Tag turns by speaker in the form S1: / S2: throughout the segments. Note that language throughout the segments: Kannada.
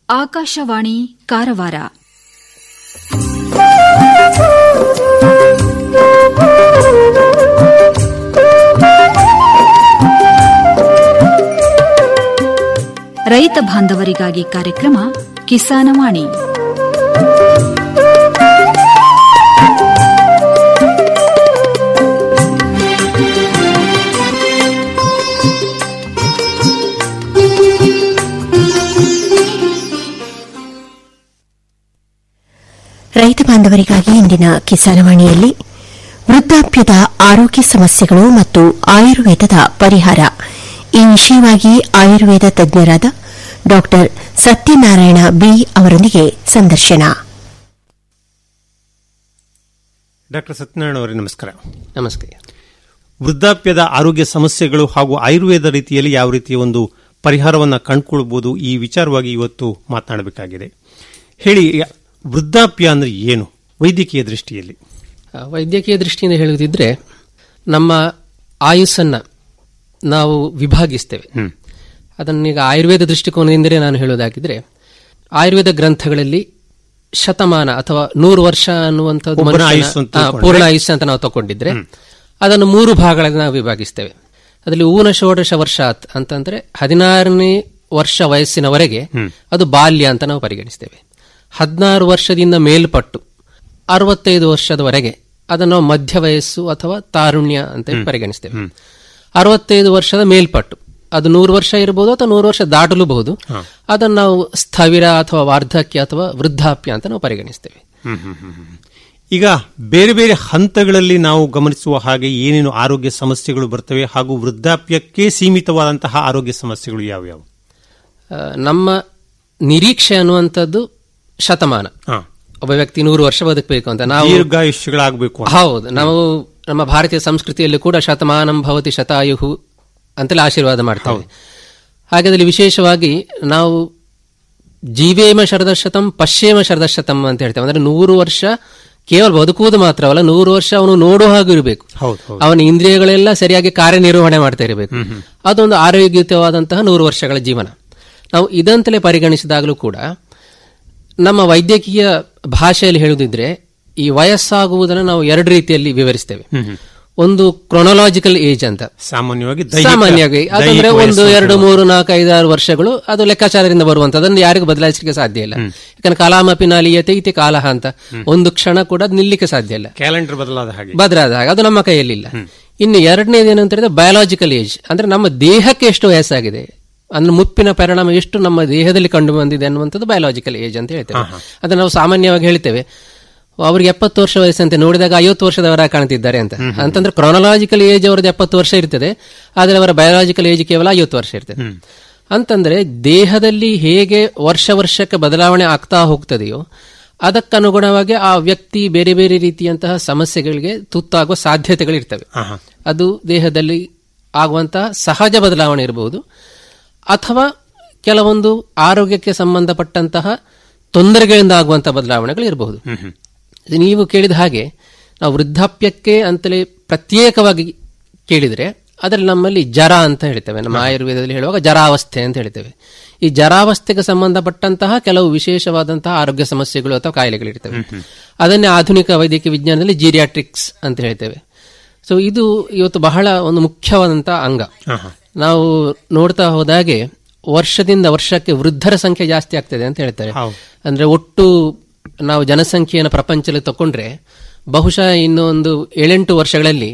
S1: ಆಕಾಶವಾಣಿ ಕಾರವಾರ ರೈತ ಬಾಂಧವರಿಗಾಗಿ ಕಾರ್ಯಕ್ರಮ ಕಿಸಾನವಾಣಿ
S2: ರೈತ ಬಾಂಧವರಿಗಾಗಿ ಇಂದಿನ ಕಿಸಾನವಾಣಿಯಲ್ಲಿ ವೃದ್ಧಾಪ್ಯದ ಆರೋಗ್ಯ ಸಮಸ್ಯೆಗಳು ಮತ್ತು ಆಯುರ್ವೇದದ ಪರಿಹಾರ ಈ ವಿಷಯವಾಗಿ ಆಯುರ್ವೇದ ತಜ್ಞರಾದ ಡಾ ಸತ್ಯನಾರಾಯಣ ಬಿ ಅವರೊಂದಿಗೆ ಸಂದರ್ಶನ
S3: ಡಾಕ್ಟರ್ ಸತ್ಯನಾರಾಯಣ ಅವರೇ ನಮಸ್ಕಾರ
S4: ನಮಸ್ಕಾರ
S3: ವೃದ್ಧಾಪ್ಯದ ಆರೋಗ್ಯ ಸಮಸ್ಯೆಗಳು ಹಾಗೂ ಆಯುರ್ವೇದ ರೀತಿಯಲ್ಲಿ ಯಾವ ರೀತಿಯ ಒಂದು ಪರಿಹಾರವನ್ನು ಕಂಡುಕೊಳ್ಬಹುದು ಈ ವಿಚಾರವಾಗಿ ಇವತ್ತು ಮಾತನಾಡಬೇಕಾಗಿದೆ ಹೇಳಿ ವೃದ್ಧಾಪ್ಯ ಅಂದ್ರೆ ಏನು ವೈದ್ಯಕೀಯ ದೃಷ್ಟಿಯಲ್ಲಿ
S4: ಆ, ವೈದ್ಯಕೀಯ ದೃಷ್ಟಿಯಿಂದ ಹೇಳುವುದಿದ್ರೆ ನಮ್ಮ ಆಯುಸ್ಸನ್ನ ನಾವು ವಿಭಾಗಿಸ್ತೇವೆ ಅದನ್ನೀಗ ಆಯುರ್ವೇದ ದೃಷ್ಟಿಕೋನದಿಂದಲೇ ನಾನು ಹೇಳೋದಾಗಿದ್ರೆ ಆಯುರ್ವೇದ ಗ್ರಂಥಗಳಲ್ಲಿ ಶತಮಾನ ಅಥವಾ ನೂರು ವರ್ಷ ಅನ್ನುವಂಥದ್ದು
S3: ಒಬ್ಬನ
S4: ಮನುಷ್ಯನ-
S3: ಆಯುಸ್ಸು ಅಂತ
S4: ಆ,
S3: ತಗೊಂಡ್ರೆ?
S4: ಪೂರ್ಣ ಆಯುಷ್ಯ ಅಂತ ನಾವು ತಗೊಂಡಿದ್ರೆ ಅದನ್ನು ಮೂರು ಭಾಗಗಳಲ್ಲಿ ನಾವು ವಿಭಾಗಿಸ್ತೇವೆ ಅದರಲ್ಲಿ ಊನ ಷೋಡಶ ವರ್ಷಾತ್ ಅಂತಂದ್ರೆ ಹದಿನಾರನೇ ವರ್ಷ ವಯಸ್ಸಿನವರೆಗೆ ಅದು ಬಾಲ್ಯ ಅಂತ ನಾವು ಪರಿಗಣಿಸ್ತೇವೆ ಹದಿನಾರು ವರ್ಷದಿಂದ ಮೇಲ್ಪಟ್ಟು ಅರವತ್ತೈದು ವರ್ಷದವರೆಗೆ ಅದನ್ನು ನಾವು ಮಧ್ಯ ವಯಸ್ಸು ಅಥವಾ ತಾರುಣ್ಯ ಅಂತ ಪರಿಗಣಿಸ್ತೇವೆ ಅರವತ್ತೈದು ವರ್ಷದ ಮೇಲ್ಪಟ್ಟು ಅದು ನೂರು ವರ್ಷ ಇರಬಹುದು ಅಥವಾ ನೂರು ವರ್ಷ ದಾಟಲೂಬಹುದು ಅದನ್ನು ನಾವು ಸ್ಥವಿರ ಅಥವಾ ವಾರ್ಧಕ್ಯ ಅಥವಾ ವೃದ್ಧಾಪ್ಯ ಅಂತ ನಾವು ಪರಿಗಣಿಸ್ತೇವೆ
S3: ಈಗ ಬೇರೆ ಬೇರೆ ಹಂತಗಳಲ್ಲಿ ನಾವು ಗಮನಿಸುವ ಹಾಗೆ ಏನೇನು ಆರೋಗ್ಯ ಸಮಸ್ಯೆಗಳು ಬರ್ತವೆ ಹಾಗೂ ವೃದ್ಧಾಪ್ಯಕ್ಕೆ ಸೀಮಿತವಾದಂತಹ ಆರೋಗ್ಯ ಸಮಸ್ಯೆಗಳು ಯಾವ್ಯಾವು
S4: ಆ, ನಮ್ಮ ನಿರೀಕ್ಷೆ ಅನ್ನುವಂಥದ್ದು ಶತಮಾನ
S3: ಹಾ.
S4: ಒಬ್ಬ ವ್ಯಕ್ತಿ ನೂರು ವರ್ಷ ಬದುಕಬೇಕು ಅಂತ ನಾವು
S3: ದೀರ್ಘಾಯುಷ್ಯಗಳಾಗಬೇಕು ಅಂತ.
S4: ಹೌದು ನಾವು ನಮ್ಮ ಭಾರತೀಯ ಸಂಸ್ಕೃತಿಯಲ್ಲಿ ಕೂಡ ಶತಮಾನಂ ಭವತಿ ಶತಾಯುಹು ಅಂತೆಲ್ಲ ಆಶೀರ್ವಾದ ಮಾಡ್ತೇವೆ ಹಾಗಾದಲ್ಲಿ ವಿಶೇಷವಾಗಿ ನಾವು ಜೀವೇಮ ಶರದಶತಂ ಪಶ್ಯೇಮ ಶರದಶತಂ ಅಂತ ಹೇಳ್ತೇವೆ ಅಂದ್ರೆ ನೂರು ವರ್ಷ ಕೇವಲ ಬದುಕುವುದು ಮಾತ್ರವಲ್ಲ ನೂರು ವರ್ಷ ಅವನು ನೋಡೋ ಹಾಗೆ ಇರಬೇಕು
S3: ಹೌದು ಹೌದು
S4: ಅವನ ಇಂದ್ರಿಯಗಳೆಲ್ಲ ಸರಿಯಾಗಿ ಕಾರ್ಯನಿರ್ವಹಣೆ ಮಾಡ್ತಾ ಇರಬೇಕು ಅದೊಂದು ಆರೋಗ್ಯಯುತವಾದಂತಹ ನೂರು ವರ್ಷಗಳ ಜೀವನ ನಾವು ಇದಂತಲೇ ಪರಿಗಣಿಸಿದಾಗಲೂ ಕೂಡ ನಮ್ಮ ವೈದ್ಯಕೀಯ ಭಾಷೆಯಲ್ಲಿ ಹೇಳುದಿದ್ರೆ ಈ ವಯಸ್ಸಾಗುವುದನ್ನು ನಾವು ಎರಡು ರೀತಿಯಲ್ಲಿ ವಿವರಿಸ್ತೇವೆ ಒಂದು ಕ್ರೊನೊಲಾಜಿಕಲ್ ಏಜ್ ಅಂತ
S3: ಸಾಮಾನ್ಯವಾಗಿ ದೈಹಿಕ-
S4: ಸಾಮಾನ್ಯವಾಗಿ
S3: ದೈಹಿಕ
S4: ಅದಂದ್ರೆ ಒಂದು
S3: ವಯಸ್ಸು ಅಂತ
S4: ಎರಡು ಮೂರು ನಾಲ್ಕು ಐದಾರು ವರ್ಷಗಳು ಅದು ಲೆಕ್ಕಾಚಾರದಿಂದ ಬರುವಂತದ್ದು ಅದನ್ನು ಯಾರಿಗೂ ಬದಲಾಯಿಸಲಿಕ್ಕೆ ಸಾಧ್ಯ ಇಲ್ಲ ಯಾಕಂದ್ರೆ ಕಾಲಾಮಪಿ ನಾಲಿಯತೆ ಇತಿ ಕಾಲಹ ಅಂತ ಒಂದು ಕ್ಷಣ ಕೂಡ ಅದ್ ನಿಲ್ಲಿಕ್ಕೆ ಸಾಧ್ಯ ಇಲ್ಲ
S3: ಕ್ಯಾಲೆಂಡರ್ ಬದಲಾದ ಹಾಗೆ
S4: ಬದಲಾದ ಹಾಗೆ ಅದು ನಮ್ಮ ಕೈಯಲ್ಲಿಲ್ಲ ಇನ್ನು ಎರಡನೇದು ಏನಂತ ಹೇಳಿದ್ರೆ ಬಯಾಲಜಿಕಲ್ ಏಜ್ ಅಂದ್ರೆ ನಮ್ಮ ದೇಹಕ್ಕೆ ಎಷ್ಟು ವಯಸ್ಸಾಗಿದೆ ಅಂದ್ರೆ ಮುಪ್ಪಿನ ಪರಿಣಾಮ ಎಷ್ಟು ನಮ್ಮ ದೇಹದಲ್ಲಿ ಕಂಡು ಬಂದಿದೆ ಅನ್ನುವಂಥದ್ದು ಬಯಾಲಜಿಕಲ್ ಏಜ್ ಅಂತ ಹೇಳ್ತೇವೆ ಅದನ್ನ ನಾವು ಸಾಮಾನ್ಯವಾಗಿ ಹೇಳ್ತೇವೆ ಅವ್ರಿಗೆ ಎಪ್ಪತ್ತು ವರ್ಷ ವಯಸ್ಸಂತೆ ನೋಡಿದಾಗ ಐವತ್ತು ವರ್ಷದವರ ಕಾಣ್ತಿದ್ದಾರೆ ಅಂತ ಅಂತಂದ್ರೆ ಕ್ರೊನಲಾಜಿಕಲ್ ಏಜ್ ಅವ್ರದ್ದು ಎಪ್ಪತ್ತು ವರ್ಷ ಇರ್ತದೆ ಆದ್ರೆ ಅವರ ಬಯಾಲಜಿಕಲ್ ಏಜ್ ಕೇವಲ ಐವತ್ತು ವರ್ಷ ಇರ್ತದೆ ಅಂತಂದ್ರೆ ದೇಹದಲ್ಲಿ ಹೇಗೆ ವರ್ಷ ವರ್ಷಕ್ಕೆ ಬದಲಾವಣೆ ಆಗ್ತಾ ಹೋಗ್ತದೆಯೋ ಅದಕ್ಕನುಗುಣವಾಗಿ ಆ ವ್ಯಕ್ತಿ ಬೇರೆ ಬೇರೆ ರೀತಿಯಂತಹ ಸಮಸ್ಯೆಗಳಿಗೆ ತುತ್ತಾಗುವ ಸಾಧ್ಯತೆಗಳಿರ್ತವೆ ಅದು ದೇಹದಲ್ಲಿ ಆಗುವಂತಹ ಸಹಜ ಬದಲಾವಣೆ ಇರಬಹುದು ಅಥವಾ ಕೆಲವೊಂದು ಆರೋಗ್ಯಕ್ಕೆ ಸಂಬಂಧಪಟ್ಟಂತಹ ತೊಂದರೆಗಳಿಂದ ಆಗುವಂತಹ ಬದಲಾವಣೆಗಳು ಇರಬಹುದು ಇದು ನೀವು ಕೇಳಿದ ಹಾಗೆ ನಾವು ವೃದ್ಧಾಪ್ಯಕ್ಕೆ ಅಂತಲೇ ಪ್ರತ್ಯೇಕವಾಗಿ ಕೇಳಿದರೆ ಅದರಲ್ಲಿ ನಮ್ಮಲ್ಲಿ ಜರ ಅಂತ ಹೇಳ್ತೇವೆ ನಮ್ಮ ಆಯುರ್ವೇದದಲ್ಲಿ ಹೇಳುವಾಗ ಜರಾವಸ್ಥೆ ಅಂತ ಹೇಳ್ತೇವೆ ಈ ಜರಾವಸ್ಥೆಗೆ ಸಂಬಂಧಪಟ್ಟಂತಹ ಕೆಲವು ವಿಶೇಷವಾದಂತಹ ಆರೋಗ್ಯ ಸಮಸ್ಯೆಗಳು ಅಥವಾ ಕಾಯಿಲೆಗಳಿರ್ತವೆ ಅದನ್ನೇ ಆಧುನಿಕ ವೈದ್ಯಕೀಯ ವಿಜ್ಞಾನದಲ್ಲಿ ಜೀರಿಯಾಟ್ರಿಕ್ಸ್ ಅಂತ ಹೇಳ್ತೇವೆ ಸೊ ಇದು ಇವತ್ತು ಬಹಳ ಒಂದು ಮುಖ್ಯವಾದಂತಹ ಅಂಗ ನಾವು ನೋಡ್ತಾ ಹೋದಾಗೆ ವರ್ಷದಿಂದ ವರ್ಷಕ್ಕೆ ವೃದ್ಧರ ಸಂಖ್ಯೆ ಜಾಸ್ತಿ ಆಗ್ತದೆ ಅಂತ ಹೇಳ್ತಾರೆ ಅಂದ್ರೆ ಒಟ್ಟು ನಾವು ಜನಸಂಖ್ಯೆಯನ್ನು ಪ್ರಪಂಚದಲ್ಲಿ ತಕೊಂಡ್ರೆ ಬಹುಶಃ ಇನ್ನೊಂದು ಏಳೆಂಟು ವರ್ಷಗಳಲ್ಲಿ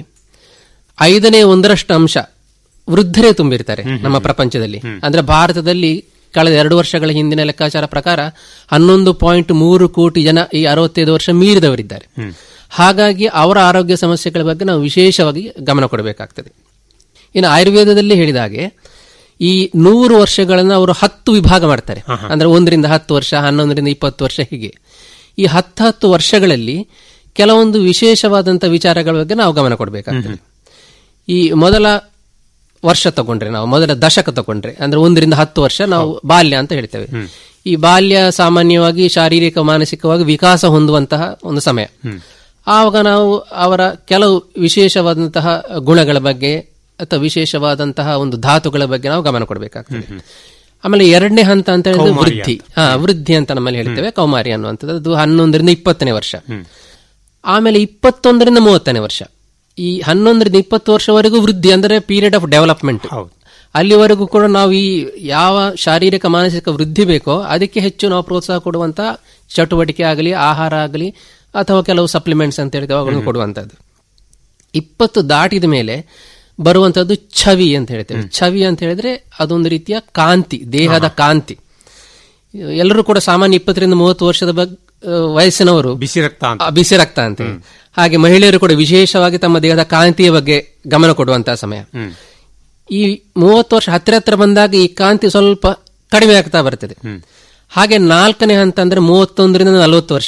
S4: ಐದನೇ ಒಂದರಷ್ಟು ಅಂಶ ವೃದ್ಧರೇ ತುಂಬಿರ್ತಾರೆ ನಮ್ಮ ಪ್ರಪಂಚದಲ್ಲಿ ಅಂದ್ರೆ ಭಾರತದಲ್ಲಿ ಕಳೆದ ಎರಡು ವರ್ಷಗಳ ಹಿಂದಿನ ಲೆಕ್ಕಾಚಾರ ಪ್ರಕಾರ ಹನ್ನೊಂದು ಪಾಯಿಂಟ್ ಮೂರು ಕೋಟಿ ಜನ ಈ ಅರವತ್ತೈದು ವರ್ಷ ಮೀರಿದವರಿದ್ದಾರೆ ಹಾಗಾಗಿ ಅವರ ಆರೋಗ್ಯ ಸಮಸ್ಯೆಗಳ ಬಗ್ಗೆ ನಾವು ವಿಶೇಷವಾಗಿ ಗಮನ ಕೊಡಬೇಕಾಗ್ತದೆ ಇನ್ನು ಆಯುರ್ವೇದದಲ್ಲಿ ಹೇಳಿದ ಹಾಗೆ ಈ ನೂರು ವರ್ಷಗಳನ್ನ ಅವರು ಹತ್ತು ವಿಭಾಗ ಮಾಡ್ತಾರೆ ಅಂದ್ರೆ ಒಂದರಿಂದ ಹತ್ತು ವರ್ಷ ಹನ್ನೊಂದರಿಂದ ಇಪ್ಪತ್ತು ವರ್ಷ ಹೀಗೆ ಈ ಹತ್ತು ಹತ್ತು ವರ್ಷಗಳಲ್ಲಿ ಕೆಲವೊಂದು ವಿಶೇಷವಾದಂತಹ ವಿಚಾರಗಳ ಬಗ್ಗೆ ನಾವು ಗಮನ ಕೊಡಬೇಕಾಗ್ತದೆ ಈ ಮೊದಲ ವರ್ಷ ತಗೊಂಡ್ರೆ ನಾವು ಮೊದಲ ದಶಕ ತಗೊಂಡ್ರೆ ಅಂದ್ರೆ ಒಂದರಿಂದ ಹತ್ತು ವರ್ಷ ನಾವು ಬಾಲ್ಯ ಅಂತ ಹೇಳ್ತೇವೆ ಈ ಬಾಲ್ಯ ಸಾಮಾನ್ಯವಾಗಿ ಶಾರೀರಿಕ ಮಾನಸಿಕವಾಗಿ ವಿಕಾಸ ಹೊಂದುವಂತಹ ಒಂದು ಸಮಯ ಆವಾಗ ನಾವು ಅವರ ಕೆಲವು ವಿಶೇಷವಾದಂತಹ ಗುಣಗಳ ಬಗ್ಗೆ ಅಥವಾ ವಿಶೇಷವಾದಂತಹ ಒಂದು ಧಾತುಗಳ ಬಗ್ಗೆ ನಾವು ಗಮನ ಕೊಡಬೇಕಾಗ್ತದೆ ಆಮೇಲೆ ಎರಡನೇ ಹಂತ ಅಂತ ಹೇಳಿದ್ರೆ ವೃದ್ಧಿ ಹಾ ವೃದ್ಧಿ ಅಂತ ನಮ್ಮಲ್ಲಿ ಹೇಳ್ತೇವೆ ಕೌಮಾರಿ ಅನ್ನುವಂಥದ್ದು ಅದು ಹನ್ನೊಂದರಿಂದ ಇಪ್ಪತ್ತನೇ ವರ್ಷ ಆಮೇಲೆ ಇಪ್ಪತ್ತೊಂದರಿಂದ ಮೂವತ್ತನೇ ವರ್ಷ ಈ ಹನ್ನೊಂದರಿಂದ ಇಪ್ಪತ್ತು ವರ್ಷವರೆಗೂ ವೃದ್ಧಿ ಅಂದರೆ ಪೀರಿಯಡ್ ಆಫ್ ಡೆವಲಪ್ಮೆಂಟ್
S3: ಹೌದು.
S4: ಅಲ್ಲಿವರೆಗೂ ಕೂಡ ನಾವು ಈ ಯಾವ ಶಾರೀರಿಕ ಮಾನಸಿಕ ವೃದ್ಧಿ ಬೇಕೋ ಅದಕ್ಕೆ ಹೆಚ್ಚು ನಾವು ಪ್ರೋತ್ಸಾಹ ಕೊಡುವಂತ ಚಟುವಟಿಕೆ ಆಗಲಿ ಆಹಾರ ಆಗಲಿ ಅಥವಾ ಕೆಲವು ಸಪ್ಲಿಮೆಂಟ್ಸ್ ಅಂತ ಹೇಳಿದ್ರೆ ಅವುಗಳನ್ನು ಕೊಡುವಂತದ್ದು ಇಪ್ಪತ್ತು ದಾಟಿದ ಮೇಲೆ ಬರುವಂತದ್ದು ಛವಿ ಅಂತ ಹೇಳ್ತೇವೆ ಛವಿ ಅಂತ ಹೇಳಿದ್ರೆ ಅದೊಂದು ರೀತಿಯ ಕಾಂತಿ ದೇಹದ ಕಾಂತಿ ಎಲ್ಲರೂ ಕೂಡ ಸಾಮಾನ್ಯ ಇಪ್ಪತ್ತರಿಂದ ಮೂವತ್ತು ವರ್ಷದ ಬಗ್- ಆ, ವಯಸ್ಸಿನವರು
S3: ಬಿಸಿ ರಕ್ತ ಅಂತ
S4: ಆ, ಬಿಸಿ ರಕ್ತ ಅಂತ ಹಾಗೆ ಮಹಿಳೆಯರು ಕೂಡ ವಿಶೇಷವಾಗಿ ತಮ್ಮ ದೇಹದ ಕಾಂತಿಯ ಬಗ್ಗೆ ಗಮನ ಕೊಡುವಂತಹ ಸಮಯ ಈ ಮೂವತ್ತು ವರ್ಷ ಹತ್ತಿರ ಹತ್ತಿರ ಬಂದಾಗ ಈ ಕಾಂತಿ ಸ್ವಲ್ಪ ಕಡಿಮೆ ಆಗ್ತಾ ಬರ್ತದೆ ಹಾಗೆ ನಾಲ್ಕನೇ ಹಂತ ಅಂದ್ರೆ ಮೂವತ್ತೊಂದರಿಂದ ನಲವತ್ತು ವರ್ಷ